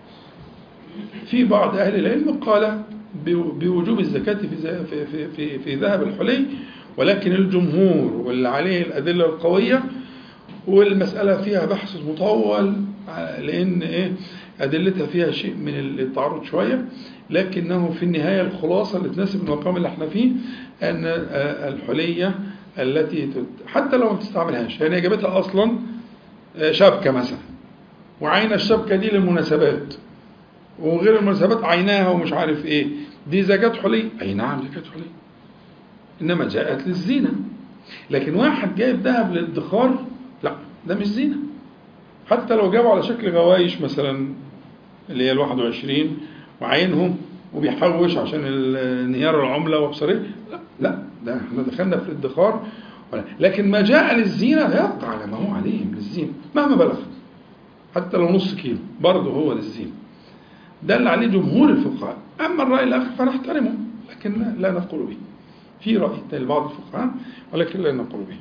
في بعض أهل العلم قال بوجوب الزكاة في في في في, في ذهب الحلي ولكن الجمهور واللي عليه الأدلة القوية والمسألة فيها بحث مطول لأن إيه أدلتها فيها شيء من التعرض شوية لكنه في النهاية الخلاصة اللي تناسب المقام اللي احنا فيه أن الحلية التي حتى لو ما بتستعملهاش يعني جابتها أصلا شبكة مثلا وعين الشبكة دي للمناسبات وغير المناسبات عيناها ومش عارف ايه دي زكاة حلي اي نعم زكاة حلي انما جاءت للزينة لكن واحد جايب ذهب للادخار لا ده مش زينة حتى لو جابوا على شكل غوايش مثلا اللي هي ال 21 وعينهم وبيحوش عشان انهيار العملة وابصاريه لا لا ده احنا دخلنا في الادخار لكن ما جاء للزينة يبقى على ما هو عليه من الزينة مهما بلغ حتى لو نص كيلو برضه هو للزينة ده اللي عليه جمهور الفقهاء أما الرأي الآخر فنحترمه لكن لا نقول به في رأي لبعض الفقهاء ولكن لا نقول به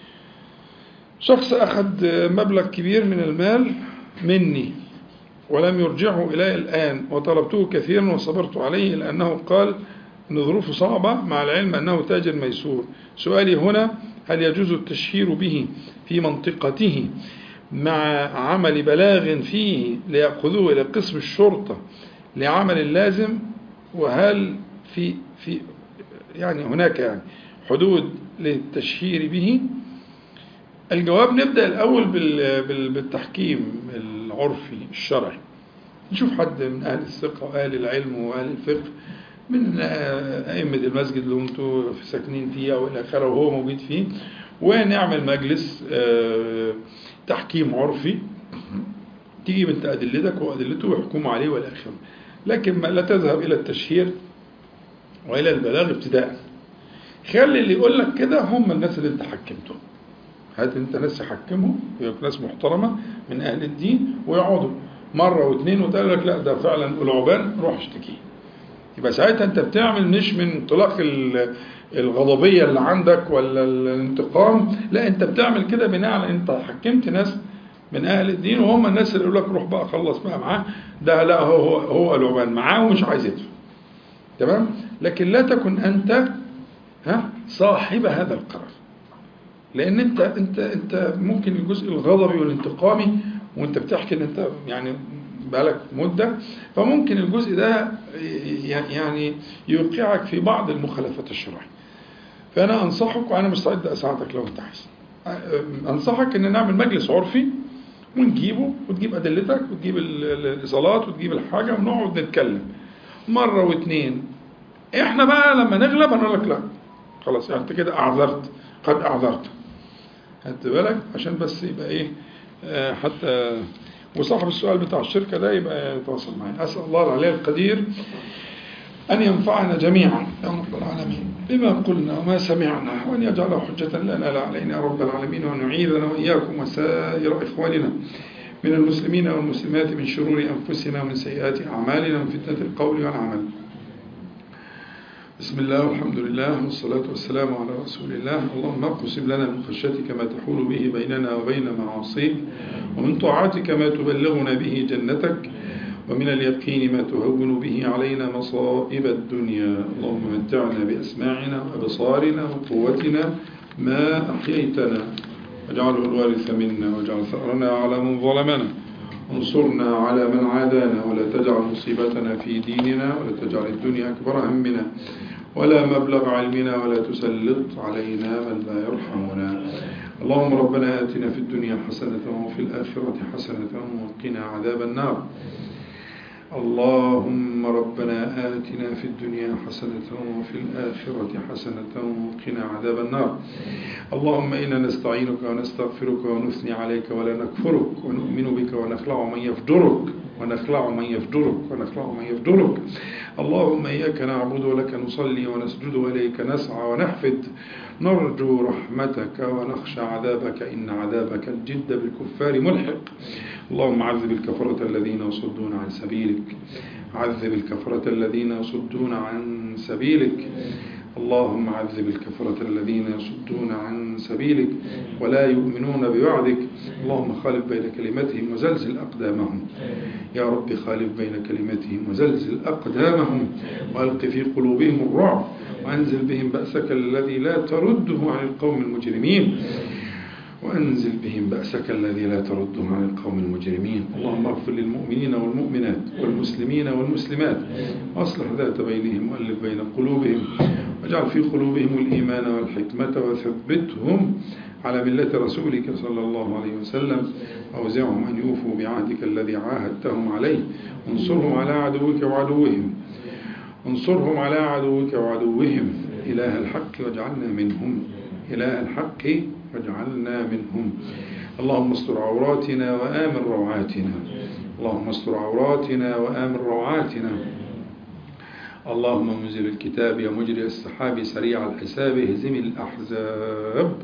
شخص أخذ مبلغ كبير من المال مني ولم يرجعه إلي الآن وطلبته كثيرا وصبرت عليه لأنه قال أن ظروفه صعبة مع العلم أنه تاجر ميسور سؤالي هنا هل يجوز التشهير به في منطقته مع عمل بلاغ فيه ليأخذوه إلى قسم الشرطة لعمل لازم وهل في في يعني هناك يعني حدود للتشهير به الجواب نبدأ الأول بالتحكيم العرفي الشرعي نشوف حد من أهل الثقة وأهل العلم وأهل الفقه من أئمة المسجد اللي انتوا ساكنين فيه أو إلى آخره وهو موجود فيه ونعمل مجلس تحكيم عرفي تجيب انت أدلتك وأدلته ويحكموا عليه والى اخره لكن ما لا تذهب إلى التشهير وإلى البلاغ ابتداء خلي اللي يقول لك كده هم الناس اللي انت حكمتهم هات انت ناس يحكمهم ويبقى ناس محترمة من أهل الدين ويقعدوا مرة واثنين وتقول لك لا ده فعلا العبان روح اشتكيه يبقى ساعتها انت بتعمل مش من انطلاق الغضبية اللي عندك ولا الانتقام لا انت بتعمل كده بناء على انت حكمت ناس من اهل الدين وهم الناس اللي يقول لك روح بقى خلص بقى معاه ده لا هو هو, هو العبان معاه ومش عايز يدفع تمام لكن لا تكن انت ها صاحب هذا القرار لان انت انت انت ممكن الجزء الغضبي والانتقامي وانت بتحكي ان انت يعني بقالك مدة فممكن الجزء ده يعني يوقعك في بعض المخالفات الشرعية فأنا أنصحك وأنا مستعد أساعدك لو أنت عايز أنصحك إن نعمل مجلس عرفي ونجيبه وتجيب أدلتك وتجيب الإيصالات وتجيب الحاجة ونقعد نتكلم مرة واثنين إحنا بقى لما نغلب هنقول لك لا خلاص يعني أنت كده أعذرت قد أعذرت خدت بالك عشان بس يبقى إيه حتى وصاحب السؤال بتاع الشركة ده يبقى يتواصل معي أسأل الله العلي القدير أن ينفعنا جميعا يا رب العالمين بما قلنا وما سمعنا وأن يجعله حجة لنا لا علينا يا رب العالمين وأن يعيذنا وإياكم وسائر إخواننا من المسلمين والمسلمات من شرور أنفسنا ومن سيئات أعمالنا ومن فتنة القول والعمل بسم الله والحمد لله والصلاة والسلام على رسول الله اللهم اقسم لنا من خشيتك ما تحول به بيننا وبين معاصيك ومن طاعتك ما تبلغنا به جنتك ومن اليقين ما تهون به علينا مصائب الدنيا اللهم متعنا بأسماعنا وأبصارنا وقوتنا ما أحييتنا واجعله الوارث منا واجعل ثأرنا على من ظلمنا وانصرنا على من عادانا ولا تجعل مصيبتنا في ديننا ولا تجعل الدنيا أكبر همنا ولا مبلغ علمنا ولا تسلط علينا من لا يرحمنا اللهم ربنا آتنا في الدنيا حسنة وفي الآخرة حسنة وقنا عذاب النار اللهم ربنا آتنا في الدنيا حسنة وفي الآخرة حسنة وقنا عذاب النار اللهم إنا نستعينك ونستغفرك ونثني عليك ولا نكفرك ونؤمن بك ونخلع من يفجرك ونخلع من يفجرك ونخلع من يفجرك اللهم إياك نعبد ولك نصلي ونسجد وإليك نسعى ونحفد نرجو رحمتك ونخشى عذابك إن عذابك الجد بالكفار ملحق اللهم عذب الكفرة الذين يصدون عن سبيلك عذب الكفرة الذين يصدون عن سبيلك اللهم عذب الكفرة الذين يصدون عن سبيلك ولا يؤمنون بوعدك اللهم خالف بين كلمتهم وزلزل أقدامهم يا رب خالف بين كلمتهم وزلزل أقدامهم وألق في قلوبهم الرعب وأنزل بهم بأسك الذي لا ترده عن القوم المجرمين وأنزل بهم بأسك الذي لا ترده عن القوم المجرمين اللهم اغفر للمؤمنين والمؤمنات والمسلمين والمسلمات وأصلح ذات بينهم وألف بين قلوبهم واجعل في قلوبهم الإيمان والحكمة وثبتهم على ملة رسولك صلى الله عليه وسلم وأوزعهم أن يوفوا بعهدك الذي عاهدتهم عليه وانصرهم على عدوك وعدوهم انصرهم على عدوك وعدوهم إله الحق واجعلنا منهم إله الحق واجعلنا منهم اللهم استر عوراتنا وآمن روعاتنا اللهم استر عوراتنا وآمن روعاتنا اللهم منزل الكتاب يا مجري السحاب سريع الحساب اهزم الأحزاب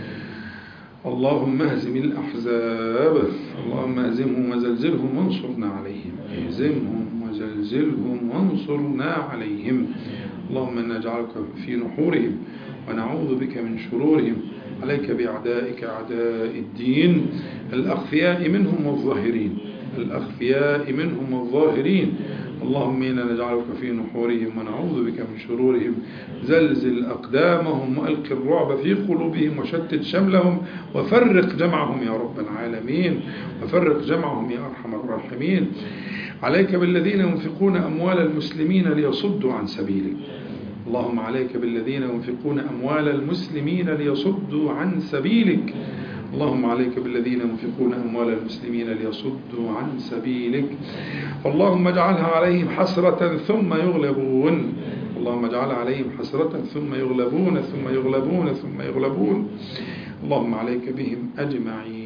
اللهم اهزم الأحزاب اللهم اهزمهم وزلزلهم وانصرنا عليهم اهزمهم وزلزلهم وانصرنا عليهم اللهم إنا نجعلك في نحورهم ونعوذ بك من شرورهم عليك بأعدائك أعداء الدين الأخفياء منهم والظاهرين الأخفياء منهم والظاهرين اللهم إنا نجعلك في نحورهم ونعوذ بك من شرورهم زلزل أقدامهم وألق الرعب في قلوبهم وشتت شملهم وفرق جمعهم يا رب العالمين وفرق جمعهم يا أرحم الراحمين عليك بالذين ينفقون أموال المسلمين ليصدوا عن سبيلك اللهم عليك بالذين ينفقون أموال المسلمين ليصدوا عن سبيلك اللهم عليك بالذين ينفقون أموال المسلمين ليصدوا عن سبيلك اللهم اجعلها عليهم حسرة ثم يغلبون اللهم اجعلها عليهم حسرة ثم يغلبون ثم يغلبون ثم يغلبون اللهم عليك بهم أجمعين